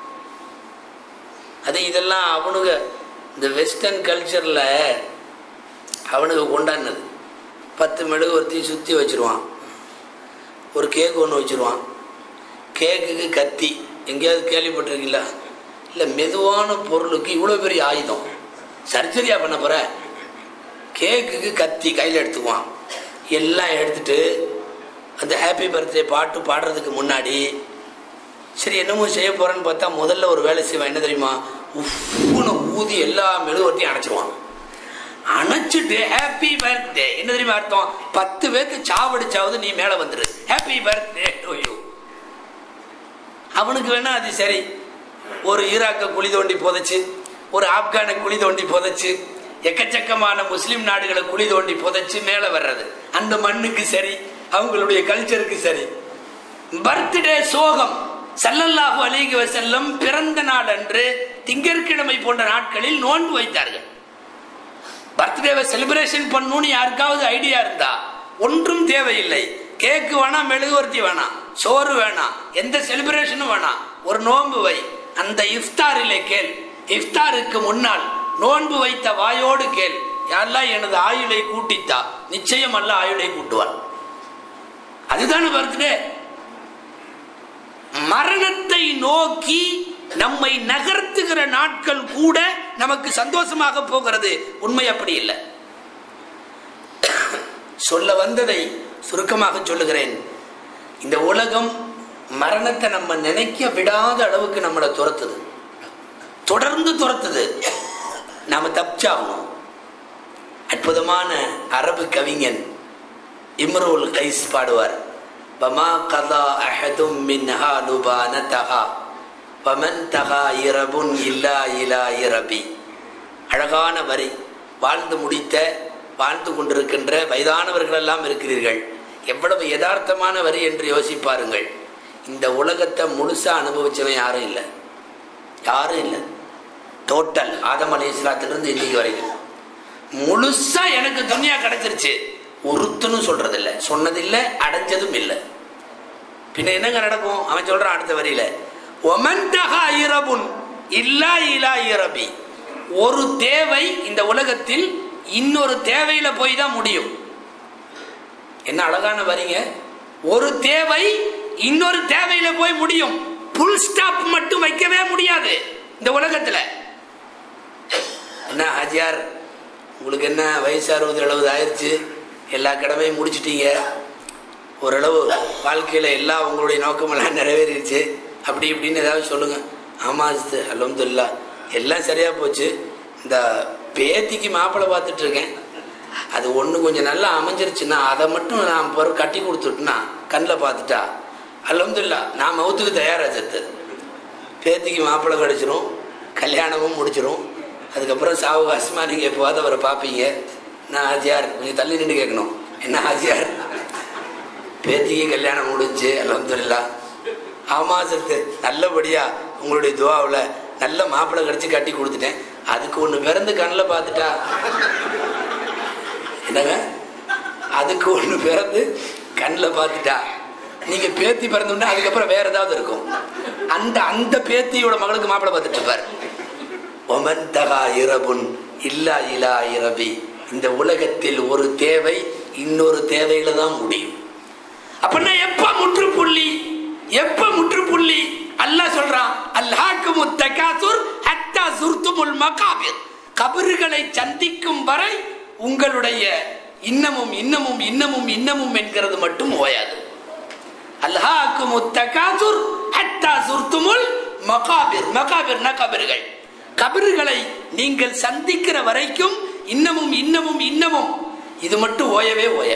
அது இதெல்லாம் அவனுங்க இந்த வெஸ்டர்ன் கல்ச்சரில் அவனுக்கு கொண்டாடினது பத்து மெழுகுவர்த்தி சுற்றி வச்சிருவான் ஒரு கேக் ஒன்று வச்சிருவான் கேக்குக்கு கத்தி எங்கேயாவது கேள்விப்பட்டிருக்கீங்களா இல்லை மெதுவான பொருளுக்கு இவ்வளோ பெரிய ஆயுதம் சர்ஜரியா பண்ண போகிற கேக்குக்கு கத்தி கையில் எடுத்துக்குவான் எல்லாம் எடுத்துட்டு அந்த ஹாப்பி பர்த்டே பாட்டு பாடுறதுக்கு முன்னாடி சரி என்னமோ செய்ய போறேன்னு பார்த்தா முதல்ல ஒரு வேலை செய்வான் என்ன தெரியுமா உப்புன்னு ஊதி எல்லா மெழுகுவர்த்தையும் அணைச்சிருவான் அணைச்சிட்டு ஹாப்பி பர்த்டே என்ன தெரியுமா அர்த்தம் பத்து பேருக்கு சாவடிச்சாவது நீ மேலே வந்துரு ஹாப்பி பர்த்டே டு யூ அவனுக்கு வேணா அது சரி ஒரு ஈராக்க குழி தோண்டி புதைச்சு ஒரு ஆப்கானை குழி தோண்டி புதைச்சு எக்கச்சக்கமான முஸ்லிம் நாடுகளை குழி தோண்டி புதைச்சு மேலே வர்றது அந்த மண்ணுக்கு சரி அவங்களுடைய கல்ச்சருக்கு சரி பர்த்டே சோகம் சல்லல்லாஹு அலைஹி வஸல்லம் பிறந்த நாள் அன்று திங்கட்கிழமை போன்ற நாட்களில் நோன்பு வைத்தார்கள் பர்த்டேவை செலிப்ரேஷன் பண்ணணும்னு யாருக்காவது ஐடியா இருந்தா ஒன்றும் தேவையில்லை கேக்கு வேணாம் மெழுகுவர்த்தி வேணாம் சோறு வேணாம் எந்த செலிப்ரேஷனும் வேணாம் ஒரு நோன்பு வை அந்த இஃப்தாரிலே கேள் இஃப்தாருக்கு முன்னால் நோன்பு வைத்த வாயோடு கேள் யாரெல்லாம் எனது ஆயுளை கூட்டித்தா நிச்சயம் அல்ல ஆயுளை கூட்டுவான் அதுதானே பர்த்டே மரணத்தை நோக்கி நம்மை நகர்த்துகிற நாட்கள் கூட நமக்கு சந்தோஷமாக போகிறது உண்மை அப்படி இல்லை சொல்ல வந்ததை சுருக்கமாக சொல்லுகிறேன் இந்த உலகம் மரணத்தை நம்ம நினைக்க விடாத அளவுக்கு நம்மளை துரத்துது தொடர்ந்து துரத்துது நாம தப்பிச்சாகணும் அற்புதமான அரபு கவிஞன் இம்ருல் கைஸ் பாடுவார் பமா கதா அஹதும் மின்ஹா லுபானதஹா வமன் தகா இரபுன் இல்லா இலா இரபி அழகான வரி வாழ்ந்து முடித்த வாழ்ந்து கொண்டிருக்கின்ற வயதானவர்கள் எல்லாம் இருக்கிறீர்கள் எவ்வளவு யதார்த்தமான வரி என்று யோசிப்பாருங்கள் இந்த உலகத்தை முழுசா அனுபவிச்சவன் யாரும் இல்லை யாரும் இல்லை டோட்டல் ஆதம் அலி இஸ்லாத்திலிருந்து இன்னைக்கு வரைக்கும் முழுசா எனக்கு துனியா கிடைச்சிருச்சு ஒருத்தனும் சொல்றது இல்லை சொன்னதில்லை அடைஞ்சதும் இல்லை பின்ன என்னங்க நடக்கும் அவன் சொல்றான் அடுத்த வரியில ஒமன்தகா இரபுன் இல்லா இலா இரபி ஒரு தேவை இந்த உலகத்தில் இன்னொரு தேவையில போய் தான் முடியும் என்ன அழகான வரிங்க ஒரு தேவை இன்னொரு தேவையில போய் முடியும் புல் ஸ்டாப் மட்டும் வைக்கவே முடியாது இந்த உலகத்துல என்ன ஹாஜியார் உங்களுக்கு என்ன வயசு அறுபது எழுபது ஆயிடுச்சு எல்லா கடமையும் முடிச்சிட்டீங்க ஓரளவு வாழ்க்கையில் எல்லா உங்களுடைய நோக்கமெல்லாம் நிறைவேறிடுச்சு அப்படி இப்படின்னு ஏதாவது சொல்லுங்க ஆமாம் அஜித்து அலமதுல்லா எல்லாம் சரியாக போச்சு இந்த பேத்திக்கு மாப்பிள்ளை பார்த்துட்டு இருக்கேன் அது ஒன்று கொஞ்சம் நல்லா அமைஞ்சிருச்சுன்னா அதை மட்டும் நான் பிறகு கட்டி கொடுத்துட்டுனா கண்ணில் பார்த்துட்டா அலமதுல்லா நான் மவுத்துக்கு தயாராச்சத்து பேத்திக்கு மாப்பிள்ளை கிடச்சிரும் கல்யாணமும் முடிச்சிரும் அதுக்கப்புறம் சாவு அஸ்மா நீங்கள் எப்போவாது அவரை பார்ப்பீங்க நான் ஆஜியார் கொஞ்சம் தள்ளி நின்று கேட்கணும் என்ன ஆஜியார் பேத்திக்கு கல்யாணம் முடிஞ்சு அலமதுல்லா ஆமா சத்து நல்லபடியா உங்களுடைய துவாவில் நல்ல மாப்பிள்ளை கடிச்சு கட்டி கொடுத்துட்டேன் அதுக்கு ஒன்று பிறந்து கண்ணில் பார்த்துட்டா என்னங்க அதுக்கு ஒன்று பிறந்து கண்ணில் பார்த்துட்டா நீங்க பேத்தி பிறந்தோடனே அதுக்கப்புறம் வேற ஏதாவது இருக்கும் அந்த அந்த பேத்தியோட மகளுக்கு மாப்பிள்ளை பார்த்துட்டு இருப்பார் ஒமன் தகா இரபுன் இல்லா இலா இரபி இந்த உலகத்தில் ஒரு தேவை இன்னொரு தேவையில தான் முடியும் அப்படின்னா எப்ப முற்றுப்புள்ளி எப்ப முற்றுப்புள்ளி அல்லாஹ் சொல்றான் அல்லாஹ்க்கு முத்தகாசுர் ஹத்தா சுர்துமுல் மகாபிர் கபறுகளை சந்திக்கும் வரை உங்களுடைய இன்னமும் இன்னமும் இன்னமும் இன்னமும் என்கிறது மட்டும் ஓயாது அல்லாஹ்க்கு முத்தகாசுர் ஹத்தா சுர்துமுல் மகாபிர் மகாபிர்னா கபறுகள் கபறுகளை நீங்கள் சந்திக்கிற வரைக்கும் இன்னமும் இன்னமும் இன்னமும் இது மட்டும் ஓயவே ஓய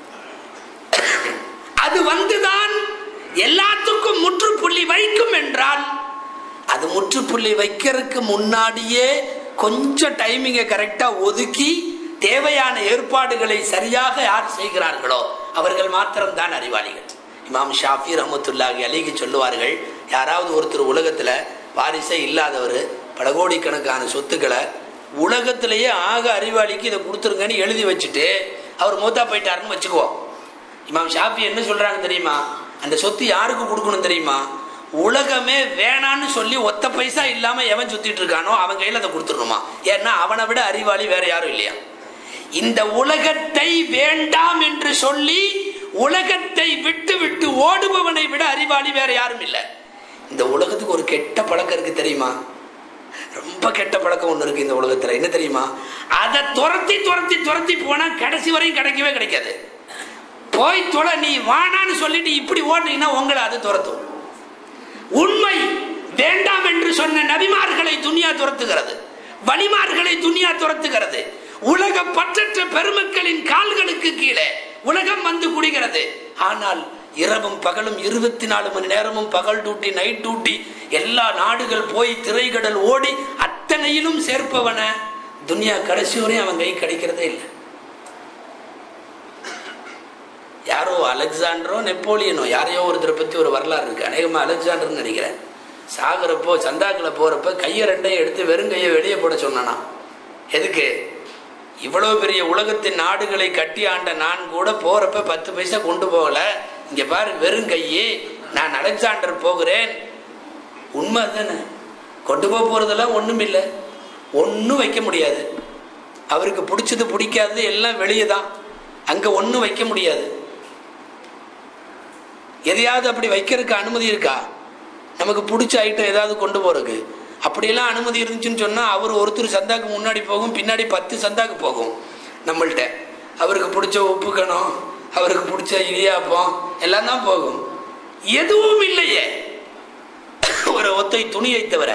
அது வந்துதான் எல்லாத்துக்கும் முற்றுப்புள்ளி வைக்கும் என்றால் அது முற்றுப்புள்ளி வைக்கிறதுக்கு முன்னாடியே கொஞ்சம் டைமிங்கை கரெக்டா ஒதுக்கி தேவையான ஏற்பாடுகளை சரியாக யார் செய்கிறார்களோ அவர்கள் மாத்திரம்தான் அறிவாளிகள் இமாம் ஷாஃபி ரஹமத்துல்லாஹி அலிக்கு சொல்லுவார்கள் யாராவது ஒருத்தர் உலகத்துல வாரிசே இல்லாதவர் பல கோடிக்கணக்கான சொத்துக்களை உலகத்திலேயே ஆக அறிவாளிக்கு இதை கொடுத்துருங்கன்னு எழுதி வச்சுட்டு அவர் மூத்தா போயிட்டாருன்னு வச்சுக்குவோம் இமாம் ஷாஃபி என்ன சொல்றாங்க தெரியுமா அந்த சொத்து யாருக்கு கொடுக்கணும் தெரியுமா உலகமே வேணான்னு சொல்லி ஒத்த பைசா இல்லாம எவன் சுத்திட்டு இருக்கானோ அவன் கையில அதை கொடுத்துடணுமா ஏன்னா அவனை விட அறிவாளி வேற யாரும் இல்லையா இந்த உலகத்தை வேண்டாம் என்று சொல்லி உலகத்தை விட்டு விட்டு ஓடுபவனை விட அறிவாளி வேற யாரும் இல்லை இந்த உலகத்துக்கு ஒரு கெட்ட பழக்கம் இருக்கு தெரியுமா ரொம்ப கெட்ட பழக்கம் ஒன்று இருக்கு இந்த உலகத்துல என்ன தெரியுமா அதை துரத்தி துரத்தி துரத்தி போனா கடைசி வரையும் கிடைக்கவே கிடைக்காது போய் தொலை நீ வானான்னு சொல்லிட்டு இப்படி ஓடுனீங்கன்னா உங்களை அது துரத்தும் உண்மை வேண்டாம் என்று சொன்ன நபிமார்களை துனியா துரத்துகிறது வலிமார்களை துனியா துரத்துகிறது உலக பற்றற்ற பெருமக்களின் கால்களுக்கு கீழே உலகம் வந்து குடிகிறது ஆனால் இரவும் பகலும் இருபத்தி நாலு மணி நேரமும் பகல் டூட்டி நைட் டூட்டி எல்லா நாடுகள் போய் திரைகடல் ஓடி அத்தனையிலும் சேர்ப்பவன துனியா கடைசி வரையும் அவன் கை கிடைக்கிறதே இல்லை யாரோ அலெக்சாண்டரோ நெப்போலியனோ யாரையோ ஒருத்தரை பற்றி ஒரு வரலாறு இருக்கு அநேகமாக அலெக்சாண்டர்னு நினைக்கிறேன் சாகிறப்போ சந்தாக்கில் போகிறப்ப கையை ரெண்டையும் எடுத்து வெறும் கையை வெளியே போட சொன்னானா எதுக்கு இவ்வளோ பெரிய உலகத்தின் நாடுகளை கட்டி ஆண்ட நான் கூட போகிறப்ப பத்து பைசா கொண்டு போகல இங்கே பாரு வெறும் கையே நான் அலெக்சாண்டர் போகிறேன் உண்மை தானே கொண்டு போக போகிறதெல்லாம் ஒன்றும் இல்லை ஒன்றும் வைக்க முடியாது அவருக்கு பிடிச்சது பிடிக்காதது எல்லாம் வெளியே தான் அங்கே ஒன்றும் வைக்க முடியாது எதையாவது அப்படி வைக்கிறதுக்கு அனுமதி இருக்கா நமக்கு பிடிச்ச ஐட்டம் ஏதாவது கொண்டு போறதுக்கு அப்படியெல்லாம் அனுமதி இருந்துச்சுன்னு சொன்னால் அவர் ஒருத்தர் சந்தாக்கு முன்னாடி போகும் பின்னாடி பத்து சந்தாக்கு போகும் நம்மள்ட்ட அவருக்கு பிடிச்ச உப்புக்கணும் அவருக்கு பிடிச்ச இடியாப்பம் எல்லாம் தான் போகும் எதுவும் இல்லையே ஒரு ஒத்தை துணியை தவிர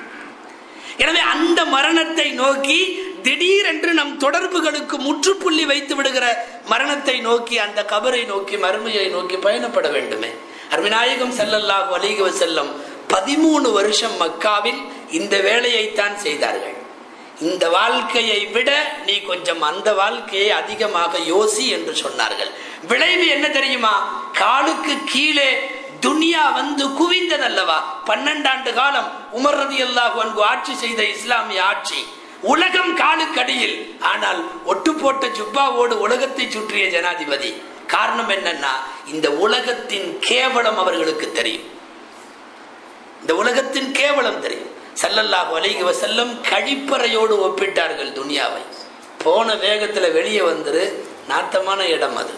எனவே அந்த மரணத்தை நோக்கி திடீரென்று நம் தொடர்புகளுக்கு முற்றுப்புள்ளி வைத்து விடுகிற மரணத்தை நோக்கி அந்த கபரை நோக்கி மறுமையை நோக்கி பயணப்பட வேண்டுமே அருமிநாயகம் செல்லல்லாஹு அலிக செல்லம் பதிமூணு வருஷம் மக்காவில் இந்த வேலையைத்தான் செய்தார்கள் இந்த வாழ்க்கையை விட நீ கொஞ்சம் அந்த வாழ்க்கையை அதிகமாக யோசி என்று சொன்னார்கள் விளைவு என்ன தெரியுமா காலுக்கு கீழே துனியா வந்து குவிந்ததல்லவா பன்னெண்டாண்டு காலம் உமர் ரதி அல்லாஹு அன்பு ஆட்சி செய்த இஸ்லாமிய ஆட்சி உலகம் காலுக்கடியில் ஆனால் ஒட்டு போட்ட ஜுப்பாவோடு உலகத்தை சுற்றிய ஜனாதிபதி காரணம் என்னன்னா இந்த உலகத்தின் கேவலம் அவர்களுக்கு தெரியும் இந்த உலகத்தின் கேவலம் தெரியும் சல்லல்லாஹு அலைஹி வசல்லம் கழிப்பறையோடு ஒப்பிட்டார்கள் துனியாவை போன வேகத்துல வெளியே வந்துரு நாத்தமான இடம் அது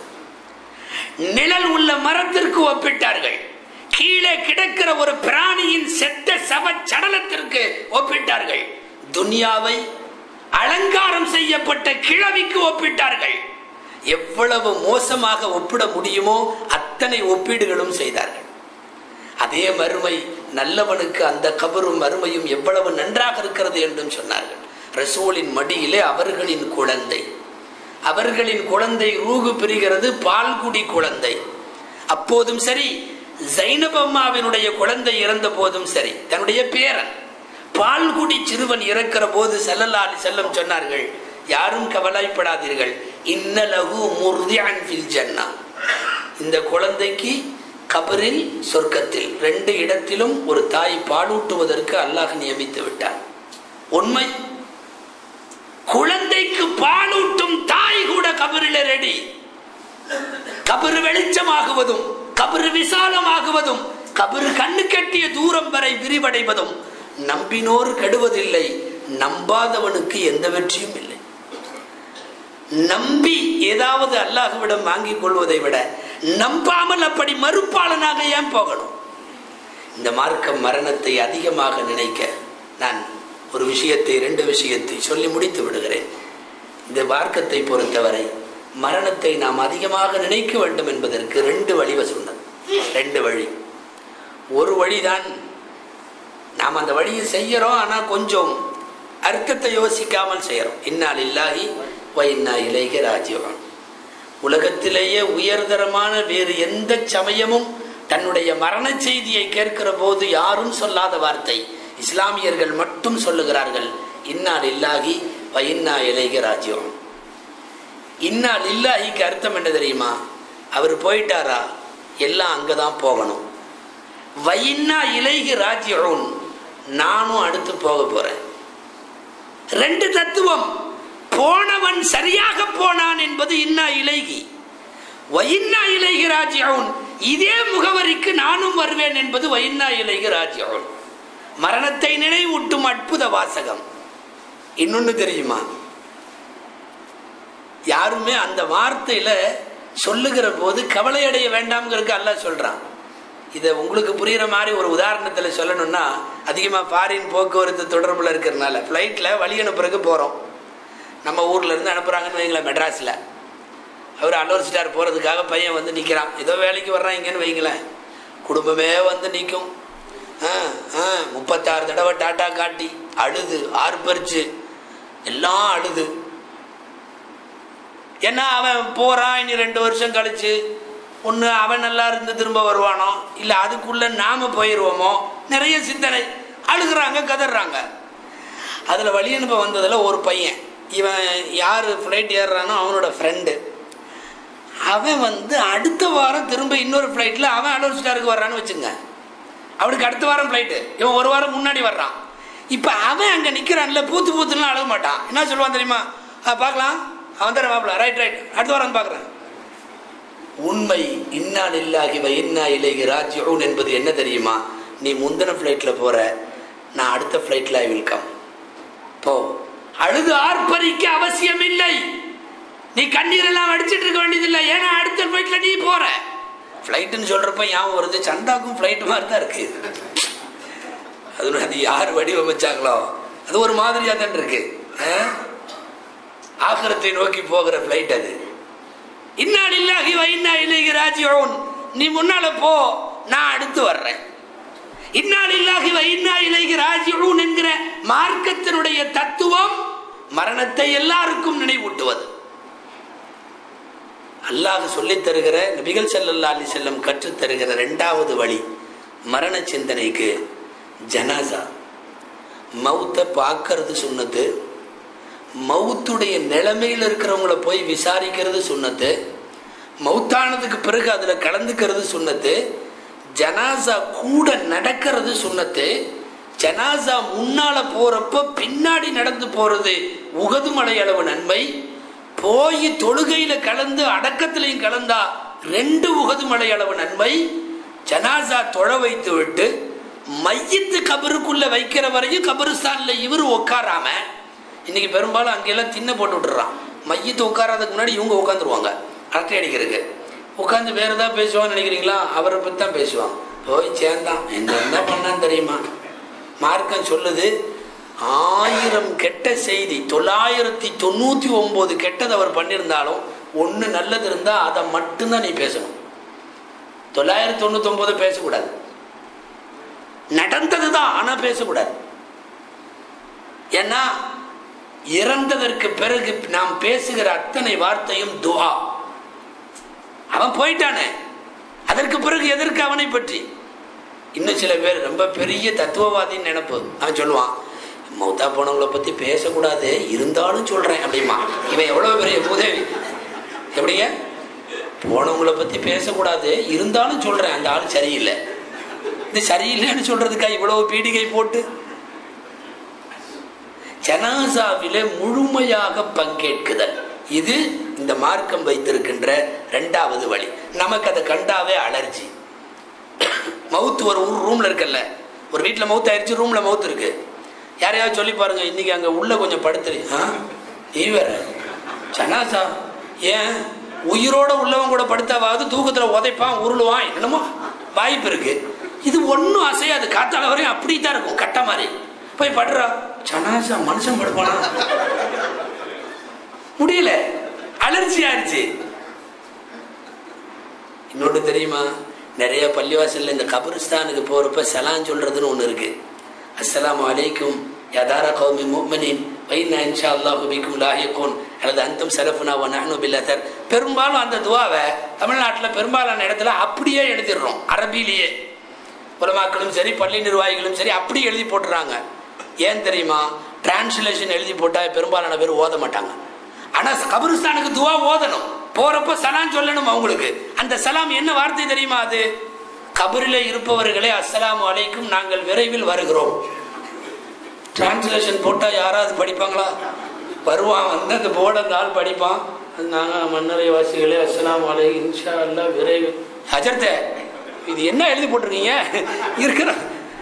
நிழல் உள்ள மரத்திற்கு ஒப்பிட்டார்கள் கீழே கிடக்கிற ஒரு பிராணியின் செத்த சவ சடலத்திற்கு ஒப்பிட்டார்கள் துனியாவை அலங்காரம் செய்யப்பட்ட கிழவிக்கு ஒப்பிட்டார்கள் எவ்வளவு மோசமாக ஒப்பிட முடியுமோ அத்தனை ஒப்பீடுகளும் செய்தார்கள் அதே மறுமை நல்லவனுக்கு அந்த கபரும் மறுமையும் எவ்வளவு நன்றாக இருக்கிறது என்றும் சொன்னார்கள் ரசூலின் மடியிலே அவர்களின் குழந்தை அவர்களின் குழந்தை ரூகு பிரிகிறது பால்குடி குழந்தை அப்போதும் சரி ஜைனபம்மாவினுடைய குழந்தை இறந்த போதும் சரி தன்னுடைய பேரன் பால்குடி சிறுவன் இறக்கிற போது செல்லல்லாலி செல்லம் சொன்னார்கள் யாரும் கவலைப்படாதீர்கள் இன்னலகு முர்தியான் ஃபில் ஜன்னா இந்த குழந்தைக்கு கபரில் சொர்க்கத்தில் ரெண்டு இடத்திலும் ஒரு தாய் பாலூட்டுவதற்கு அல்லாஹ் நியமித்து விட்டார் உண்மை குழந்தைக்கு பாலூட்டும் தாய் கூட கபரில ரெடி கபரு வெளிச்சமாகுவதும் கபரு விசாலமாகுவதும் கபரு கண்ணு கட்டிய தூரம் வரை விரிவடைவதும் நம்பினோர் கெடுவதில்லை நம்பாதவனுக்கு எந்த வெற்றியும் இல்லை நம்பி ஏதாவது அல்லாஹுவிடம் வாங்கிக் கொள்வதை விட நம்பாமல் அப்படி மறுப்பாளனாக ஏன் போகணும் இந்த மார்க்கம் மரணத்தை அதிகமாக நினைக்க நான் ஒரு விஷயத்தை ரெண்டு விஷயத்தை சொல்லி முடித்து விடுகிறேன் இந்த மார்க்கத்தை பொறுத்தவரை மரணத்தை நாம் அதிகமாக நினைக்க வேண்டும் என்பதற்கு ரெண்டு வழி சொன்னது ரெண்டு வழி ஒரு வழிதான் நாம் அந்த வழியை செய்யறோம் ஆனால் கொஞ்சம் அர்த்தத்தை யோசிக்காமல் செய்யறோம் இன்னால் இல்லாஹி வைன்னா இலைக ராஜ்யம் உலகத்திலேயே உயர்தரமான வேறு எந்த சமயமும் தன்னுடைய மரண செய்தியை கேட்கிற போது யாரும் சொல்லாத வார்த்தை இஸ்லாமியர்கள் மட்டும் சொல்லுகிறார்கள் இன்னால் இல்லாகி வைன்னா இலைக ராஜ்யம் இன்னால் இல்லாஹிக்கு அர்த்தம் என்ன தெரியுமா அவர் போயிட்டாரா எல்லாம் அங்கதான் போகணும் வைன்னா இலைகி ராஜ்யம் நானும் அடுத்து போக போறேன் ரெண்டு தத்துவம் போனவன் சரியாக போனான் என்பது இன்னா இலைகி வைன்னா இலைகி ராஜ்யம் இதே முகவரிக்கு நானும் வருவேன் என்பது வைன்னா இலைகி ராஜ்யம் மரணத்தை நினைவூட்டும் அற்புத வாசகம் இன்னொன்னு தெரியுமா யாருமே அந்த வார்த்தையில சொல்லுகிற போது கவலை அடைய வேண்டாம்ங்கிறதுக்கு அல்ல சொல்றான் இதை உங்களுக்கு புரிகிற மாதிரி ஒரு உதாரணத்தில் சொல்லணும்னா அதிகமாக ஃபாரின் போக்குவரத்து தொடர்பில் இருக்கிறனால ஃப்ளைட்டில் வழி அனுப்புறதுக்கு போகிறோம் நம்ம ஊர்ல இருந்து அனுப்புகிறாங்கன்னு வைங்களேன் மெட்ராஸில் அவர் அலோர் ஸ்டார் போகிறதுக்காக பையன் வந்து நிற்கிறான் ஏதோ வேலைக்கு வர்றான் இங்கன்னு வைங்களேன் குடும்பமே வந்து நிற்கும் ஆ ஆ முப்பத்தாறு தடவை டாட்டா காட்டி அழுது ஆர்ப்பரிச்சு எல்லாம் அழுது ஏன்னா அவன் போகிறான் இனி ரெண்டு வருஷம் கழிச்சு ஒன்று அவன் நல்லா இருந்து திரும்ப வருவானோ இல்லை அதுக்குள்ளே நாம போயிடுவோமோ நிறைய சிந்தனை அழுகுறாங்க கதறாங்க அதில் வழி அனுப்ப வந்ததில் ஒரு பையன் இவன் யார் ஃப்ளைட் ஏறுறானோ அவனோட ஃப்ரெண்டு அவன் வந்து அடுத்த வாரம் திரும்ப இன்னொரு ஃப்ளைட்டில் அவன் அலோர் ஸ்டாருக்கு வர்றான்னு வச்சுங்க அவனுக்கு அடுத்த வாரம் ஃப்ளைட்டு இவன் ஒரு வாரம் முன்னாடி வர்றான் இப்போ அவன் அங்கே நிற்கிறான்ல பூத்து பூத்துலாம் அழக மாட்டான் என்ன சொல்லுவான் தெரியுமா ஆ பார்க்கலாம் அவன் தர மாப்பிள ரைட் ரைட் அடுத்த வாரம் பார்க்குறேன் உண்மை இன்னால் இல்லாகி இன்னா இலேகி ராஜ்யூன் என்பது என்ன தெரியுமா நீ முந்தின ஃப்ளைட்டில் போகிற நான் அடுத்த ஃப்ளைட்டில் ஐ வில் கம் போ அழுது ஆர்ப்பரிக்க அவசியம் இல்லை நீ கண்ணீர் எல்லாம் அடிச்சிட்டு இருக்க வேண்டியதில்லை ஏன்னா அடுத்த ஃப்ளைட்டில் நீ போற ஃப்ளைட்டுன்னு சொல்கிறப்ப ஞாபகம் வருது சந்தாக்கும் ஃப்ளைட்டு மாதிரி தான் இருக்கு அது அது யார் வடிவமைச்சாங்களோ அது ஒரு மாதிரியா தான் இருக்கு ஆ? ஆக்கிரத்தை நோக்கி போகிற ஃப்ளைட் அது இன்னால் இல்லாஹி வைனா இலைகி ராஜியோன் நீ முன்னால போ நான் அடுத்து வர்றேன் இன்னால் இல்லாஹி வைனா இலைகி ராஜியோன் என்கிற மார்க்கத்தினுடைய தத்துவம் மரணத்தை எல்லாருக்கும் நினைவூட்டுவது அல்லாஹ் சொல்லித் தருகிற நபிகள் ஸல்லல்லாஹு அலைஹி செல்லம் கற்றுத் தருகிற ரெண்டாவது வழி மரண சிந்தனைக்கு ஜனாசா மௌத்தை பார்க்கறது சுன்னத்து மௌத்துடைய நிலைமையில் இருக்கிறவங்கள போய் விசாரிக்கிறது சுன்னத்து மௌத்தானதுக்கு பிறகு அதில் கலந்துக்கிறது சுன்னத்து ஜனாசா கூட நடக்கிறது சுன்னத்து ஜனாசா முன்னால போறப்ப பின்னாடி நடந்து போறது உகது மலை அளவு நன்மை போய் தொழுகையில கலந்து அடக்கத்திலையும் கலந்தா ரெண்டு உகது மலை அளவு நன்மை ஜனாசா தொழ வைத்து விட்டு மையத்து கபருக்குள்ள வைக்கிற வரையும் கபருஸ்தான்ல இவர் உட்காராம இன்னைக்கு பெரும்பாலும் அங்கெல்லாம் தின்ன போட்டு விட்டுறான் மையத்து உட்காராததுக்கு முன்னாடி இவங்க உட்காந்துருவாங்க அரட்டை அடிக்கிறதுக்கு உட்காந்து வேற ஏதாவது பேசுவான்னு நினைக்கிறீங்களா அவரை பற்றி தான் பேசுவான் போய் சேர்ந்தான் என்ன என்ன பண்ணான்னு தெரியுமா மார்க்கம் சொல்லுது ஆயிரம் கெட்ட செய்தி தொள்ளாயிரத்தி தொண்ணூற்றி ஒம்பது கெட்டது அவர் பண்ணியிருந்தாலும் ஒன்று நல்லது இருந்தால் அதை மட்டும்தான் நீ பேசணும் தொள்ளாயிரத்தி தொண்ணூத்தொம்பது பேசக்கூடாது நடந்தது தான் ஆனால் பேசக்கூடாது ஏன்னா இறந்ததற்கு பிறகு நாம் பேசுகிற அத்தனை வார்த்தையும் துவா அவன் போயிட்டானே அதற்கு பிறகு எதற்கு அவனை பற்றி இன்னும் சில பேர் ரொம்ப பெரிய தத்துவவாதின்னு நினைப்பு அவன் சொல்லுவான் மௌத்தா போனவங்கள பற்றி பேசக்கூடாது இருந்தாலும் சொல்கிறேன் அப்படிமா இவன் எவ்வளோ பெரிய உதவி எப்படிங்க போனவங்கள பற்றி பேசக்கூடாது இருந்தாலும் சொல்கிறேன் அந்த ஆள் சரியில்லை இது சரியில்லைன்னு சொல்கிறதுக்கா இவ்வளவு பீடிகை போட்டு ஜனாசாவிலே முழுமையாக பங்கேற்குதல் இது இந்த மார்க்கம் வைத்திருக்கின்ற ரெண்டாவது வழி நமக்கு அதை கண்டாவே அலர்ஜி மவுத்து ஒரு ஊர் ரூம்ல இருக்கல்ல ஒரு வீட்டில் மவுத் ஆயிடுச்சு ரூம்ல மவுத் இருக்கு யாரையாவது சொல்லி பாருங்க இன்னைக்கு அங்க உள்ள கொஞ்சம் படுத்துரு ஆ நீ வேற ஜனாசா ஏன் உயிரோட உள்ளவன் கூட படுத்தாவது தூக்கத்துல உதைப்பான் உருளுவான் என்னமோ வாய்ப்பு இருக்கு இது ஒன்றும் அசையாது காத்தால வரையும் அப்படி தான் இருக்கும் கட்ட மாதிரி போய் படுறா ஜனாசா மனுஷன் படுப்பானா முடியல அலர்ஜி ஆயிடுச்சு இன்னொன்று தெரியுமா நிறைய பள்ளிவாசல்ல இந்த கபரிஸ்தானுக்கு போறப்ப சலான் சொல்றதுன்னு ஒன்று இருக்கு அஸ்ஸலாமு அலைக்கும் யதார கௌமி முஃமினின் வைனா இன்ஷா அல்லாஹு பிக்கும் லாஹிகூன் அல்லது அந்தும் சலஃபுனா வ நஹ்னு பில்லதர் பெரும்பாலும் அந்த துவாவை தமிழ்நாட்டில் பெரும்பாலான இடத்துல அப்படியே எழுதிடுறோம் அரபிலேயே உலமாக்களும் சரி பள்ளி நிர்வாகிகளும் சரி அப்படியே எழுதி போட்டுறாங்க ஏன் தெரியுமா டிரான்ஸ்லேஷன் எழுதி போட்டா பெரும்பாலான பேர் ஓத மாட்டாங்க ஆனா கபரிஸ்தானுக்கு துவா ஓதணும் போறப்ப சலாம் சொல்லணும் அவங்களுக்கு அந்த சலாம் என்ன வார்த்தை தெரியுமா அது கபரில இருப்பவர்களே அஸ்ஸலாமு அலைக்கும் நாங்கள் விரைவில் வருகிறோம் டிரான்ஸ்லேஷன் போட்டா யாராவது படிப்பாங்களா வருவான் வந்து அந்த போர்டு அந்த ஆள் படிப்பான் நாங்கள் மன்னரை வாசிகளே அஸ்ஸலாமு அலைக்கும் இன்ஷா அல்லா விரைவில் அஜர்த்தே இது என்ன எழுதி போட்டிருக்கீங்க இருக்கிற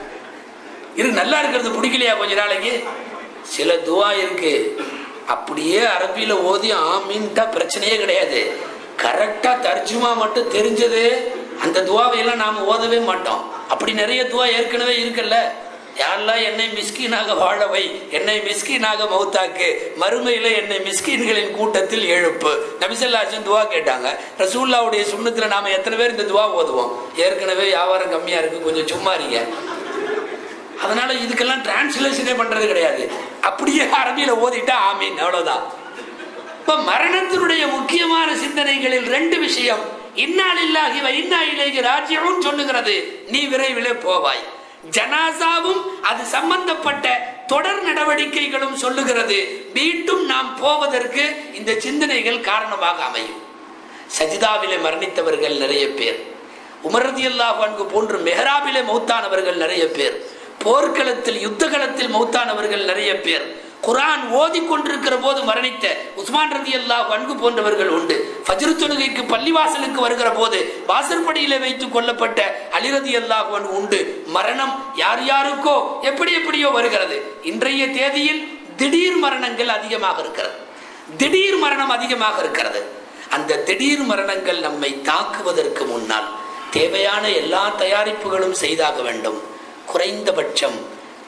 இருக்கு நல்லா இருக்கிறது பிடிக்கலையா கொஞ்ச நாளைக்கு சில துவா இருக்கு அப்படியே அரபியில ஓதி ஆமீன்ட்டா பிரச்சனையே கிடையாது கரெக்டா தர்ஜுமா மட்டும் தெரிஞ்சது அந்த துவாவை எல்லாம் நாம ஓதவே மாட்டோம் அப்படி நிறைய துவா ஏற்கனவே இருக்குல்ல யாரெல்லாம் என்னை மிஸ்கீனாக வாழவை என்னை மிஸ்கீனாக மௌத்தாக்கு மறுமையில என்னை மிஸ்கீன்களின் கூட்டத்தில் எழுப்பு நபிசல்லாச்சும் துவா கேட்டாங்க ரசூல்லாவுடைய சுண்ணத்துல நாம எத்தனை பேர் இந்த துவா ஓதுவோம் ஏற்கனவே வியாபாரம் கம்மியா இருக்கு கொஞ்சம் சும்மா இருங்க அதனால இதுக்கெல்லாம் டிரான்ஸ்லேஷனே பண்றது கிடையாது அப்படியே அரபியில ஓதிட்டா ஆமீன் அவ்வளவுதான் இப்ப மரணத்தினுடைய முக்கியமான சிந்தனைகளில் ரெண்டு விஷயம் இன்னாலில்லாகி இன்னா இலேகி ராஜ்யமும் சொல்லுகிறது நீ விரைவிலே போவாய் ஜனாசாவும் அது சம்பந்தப்பட்ட தொடர் நடவடிக்கைகளும் சொல்லுகிறது மீண்டும் நாம் போவதற்கு இந்த சிந்தனைகள் காரணமாக அமையும் சஜிதாவிலே மரணித்தவர்கள் நிறைய பேர் உமரதி அல்லாஹ் போன்று மெஹராபிலே மௌத்தானவர்கள் நிறைய பேர் போர்க்களத்தில் யுத்த களத்தில் மௌத்தானவர்கள் நிறைய பேர் குரான் ஓதி கொண்டிருக்கிற போது மரணித்த உஸ்மான் ரதி அல்லாஹ் வன்கு போன்றவர்கள் உண்டு ஃபஜ்ரு தொழுகைக்கு பள்ளிவாசலுக்கு வருகிற போது வாசற்படியில வைத்து கொல்லப்பட்ட அலிரதி அல்லாஹ் உண்டு மரணம் யார் யாருக்கோ எப்படி எப்படியோ வருகிறது இன்றைய தேதியில் திடீர் மரணங்கள் அதிகமாக இருக்கிறது திடீர் மரணம் அதிகமாக இருக்கிறது அந்த திடீர் மரணங்கள் நம்மை தாக்குவதற்கு முன்னால் தேவையான எல்லா தயாரிப்புகளும் செய்தாக வேண்டும் குறைந்தபட்சம்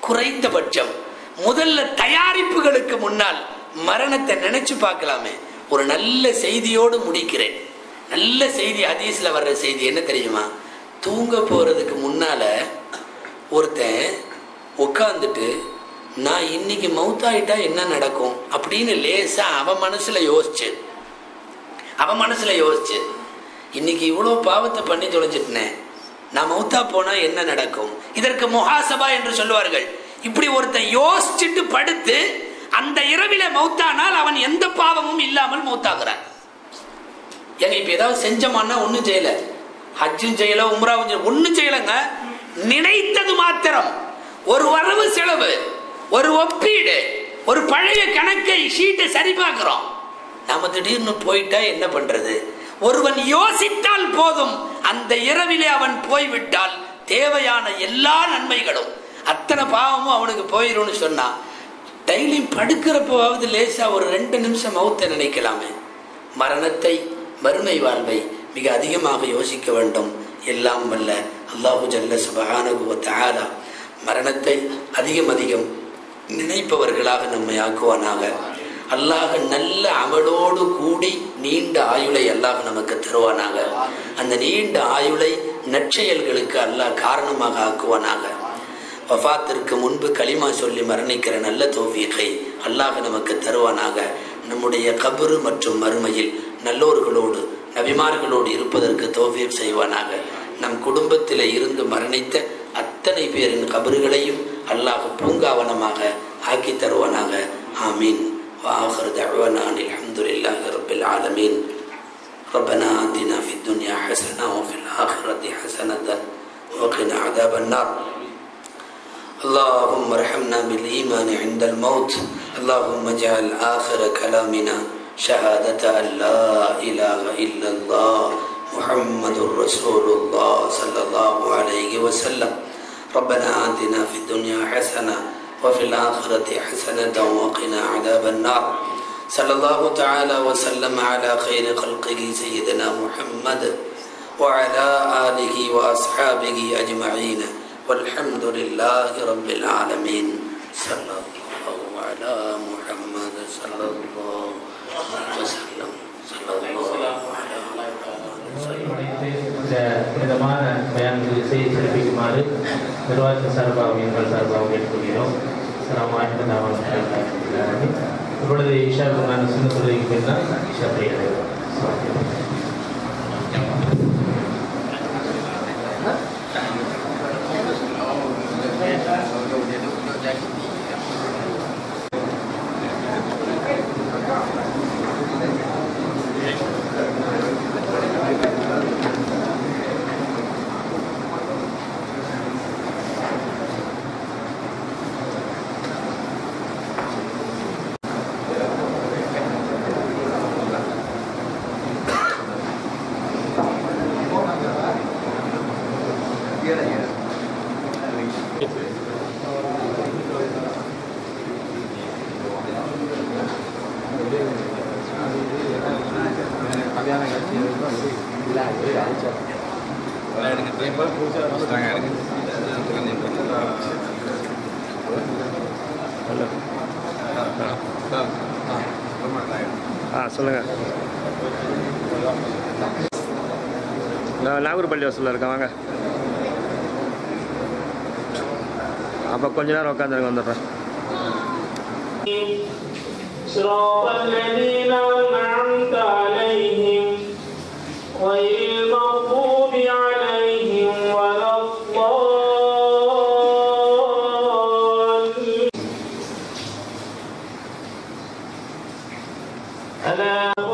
குறைந்தபட்சம் முதல்ல தயாரிப்புகளுக்கு முன்னால் மரணத்தை நினைச்சு பார்க்கலாமே ஒரு நல்ல செய்தியோடு முடிக்கிறேன் நல்ல செய்தி ஹதீஸ்ல வர்ற செய்தி என்ன தெரியுமா தூங்க போறதுக்கு முன்னால ஒருத்தன் உட்காந்துட்டு நான் இன்னைக்கு மவுத்தாயிட்டா என்ன நடக்கும் அப்படின்னு லேசா அவன் மனசுல யோசிச்சு அவன் மனசுல யோசிச்சு இன்னைக்கு இவ்வளோ பாவத்தை பண்ணி தொலைஞ்சிட்டனே நான் மௌத்தா போனா என்ன நடக்கும் இதற்கு முஹாசபா என்று சொல்லுவார்கள் இப்படி ஒருத்தன் யோசிச்சுட்டு படுத்து அந்த இரவில மௌத்தானால் அவன் எந்த பாவமும் இல்லாமல் மௌத்தாகிறான் ஏங்க இப்ப ஏதாவது செஞ்சமான்னா ஒன்றும் செய்யல ஹஜ்ஜும் செய்யல உம்ராவும் செய்யல ஒன்றும் செய்யலங்க நினைத்தது மாத்திரம் ஒரு வரவு செலவு ஒரு ஒப்பீடு ஒரு பழைய கணக்கை ஷீட்டை சரி பார்க்கிறோம் நாம திடீர்னு போயிட்டா என்ன பண்றது ஒருவன் யோசித்தால் போதும் அந்த இரவிலே அவன் போய்விட்டால் தேவையான எல்லா நன்மைகளும் அத்தனை பாவமும் அவனுக்கு போயிரும்னு சொன்னா டெய்லியும் படுக்கிறப்பவாவது லேசா ஒரு ரெண்டு நிமிஷம் மௌத்த நினைக்கலாமே மரணத்தை மறுமை வாழ்வை மிக அதிகமாக யோசிக்க வேண்டும் எல்லாம் வல்ல அல்லாஹு ஜல்ல சுபஹானஹு தஆலா மரணத்தை அதிகம் அதிகம் நினைப்பவர்களாக நம்மை ஆக்குவானாக அல்லாஹ் நல்ல அமலோடு கூடி நீண்ட ஆயுளை அல்லாஹ் நமக்கு தருவானாக அந்த நீண்ட ஆயுளை நற்செயல்களுக்கு அல்லாஹ் காரணமாக ஆக்குவானாக வஃபாத்திற்கு முன்பு களிமா சொல்லி மரணிக்கிற நல்ல தோஃபியத்தை அல்லாஹ் நமக்கு தருவானாக நம்முடைய கபரு மற்றும் மறுமையில் நல்லோர்களோடு நபிமார்களோடு இருப்பதற்கு தோஃபியக் செய்வானாக நம் குடும்பத்தில் இருந்து மரணித்த அத்தனை பேரின் கபறுகளையும் அல்லாஹ் பூங்காவனமாக ஆக்கி தருவானாக ஆமீன் وآخر دعوانا أن الحمد لله رب العالمين ربنا آتنا في الدنيا حسنة وفي الآخرة حسنة وقنا عذاب النار اللهم ارحمنا بالإيمان عند الموت اللهم اجعل آخر كلامنا شهادة أن لا إله إلا الله محمد رسول الله صلى الله عليه وسلم ربنا آتنا في الدنيا حسنة وفي الآخرة حسنة وقنا عذاب النار صلى الله تعالى وسلم على خير خلقه سيدنا محمد وعلى آله وأصحابه أجمعين والحمد لله رب العالمين صلى الله على محمد صلى الله عليه وسلم صلى الله على இணைத்து இந்த புனிதமான பயான்கள் செய்தி சிறப்பிக்குமாறு நிர்வாகத்தின் சார்பாகவும் எங்கள் சார்பாகவும் ஏற்றுக்கொள்கிறோம் அஸ்ஸலாமு அலைக்கும் வரஹ்மத்துல்லாஹி வபரகாத்துஹு. இப்பொழுது இஷாவுக்கான சின்ன தொழுகைக்கு பின்னால் இஷா செய்கிறது ஆ சொல்லுங்கள் நான் நாகூர் பள்ளி வாசலில் இருக்கேன் வாங்க அப்போ கொஞ்ச நேரம் உட்காந்துருங்க வந்துடுறேன் صراط الذين أنعمت عليهم غير المغضوب عليهم ولا الضالين ألا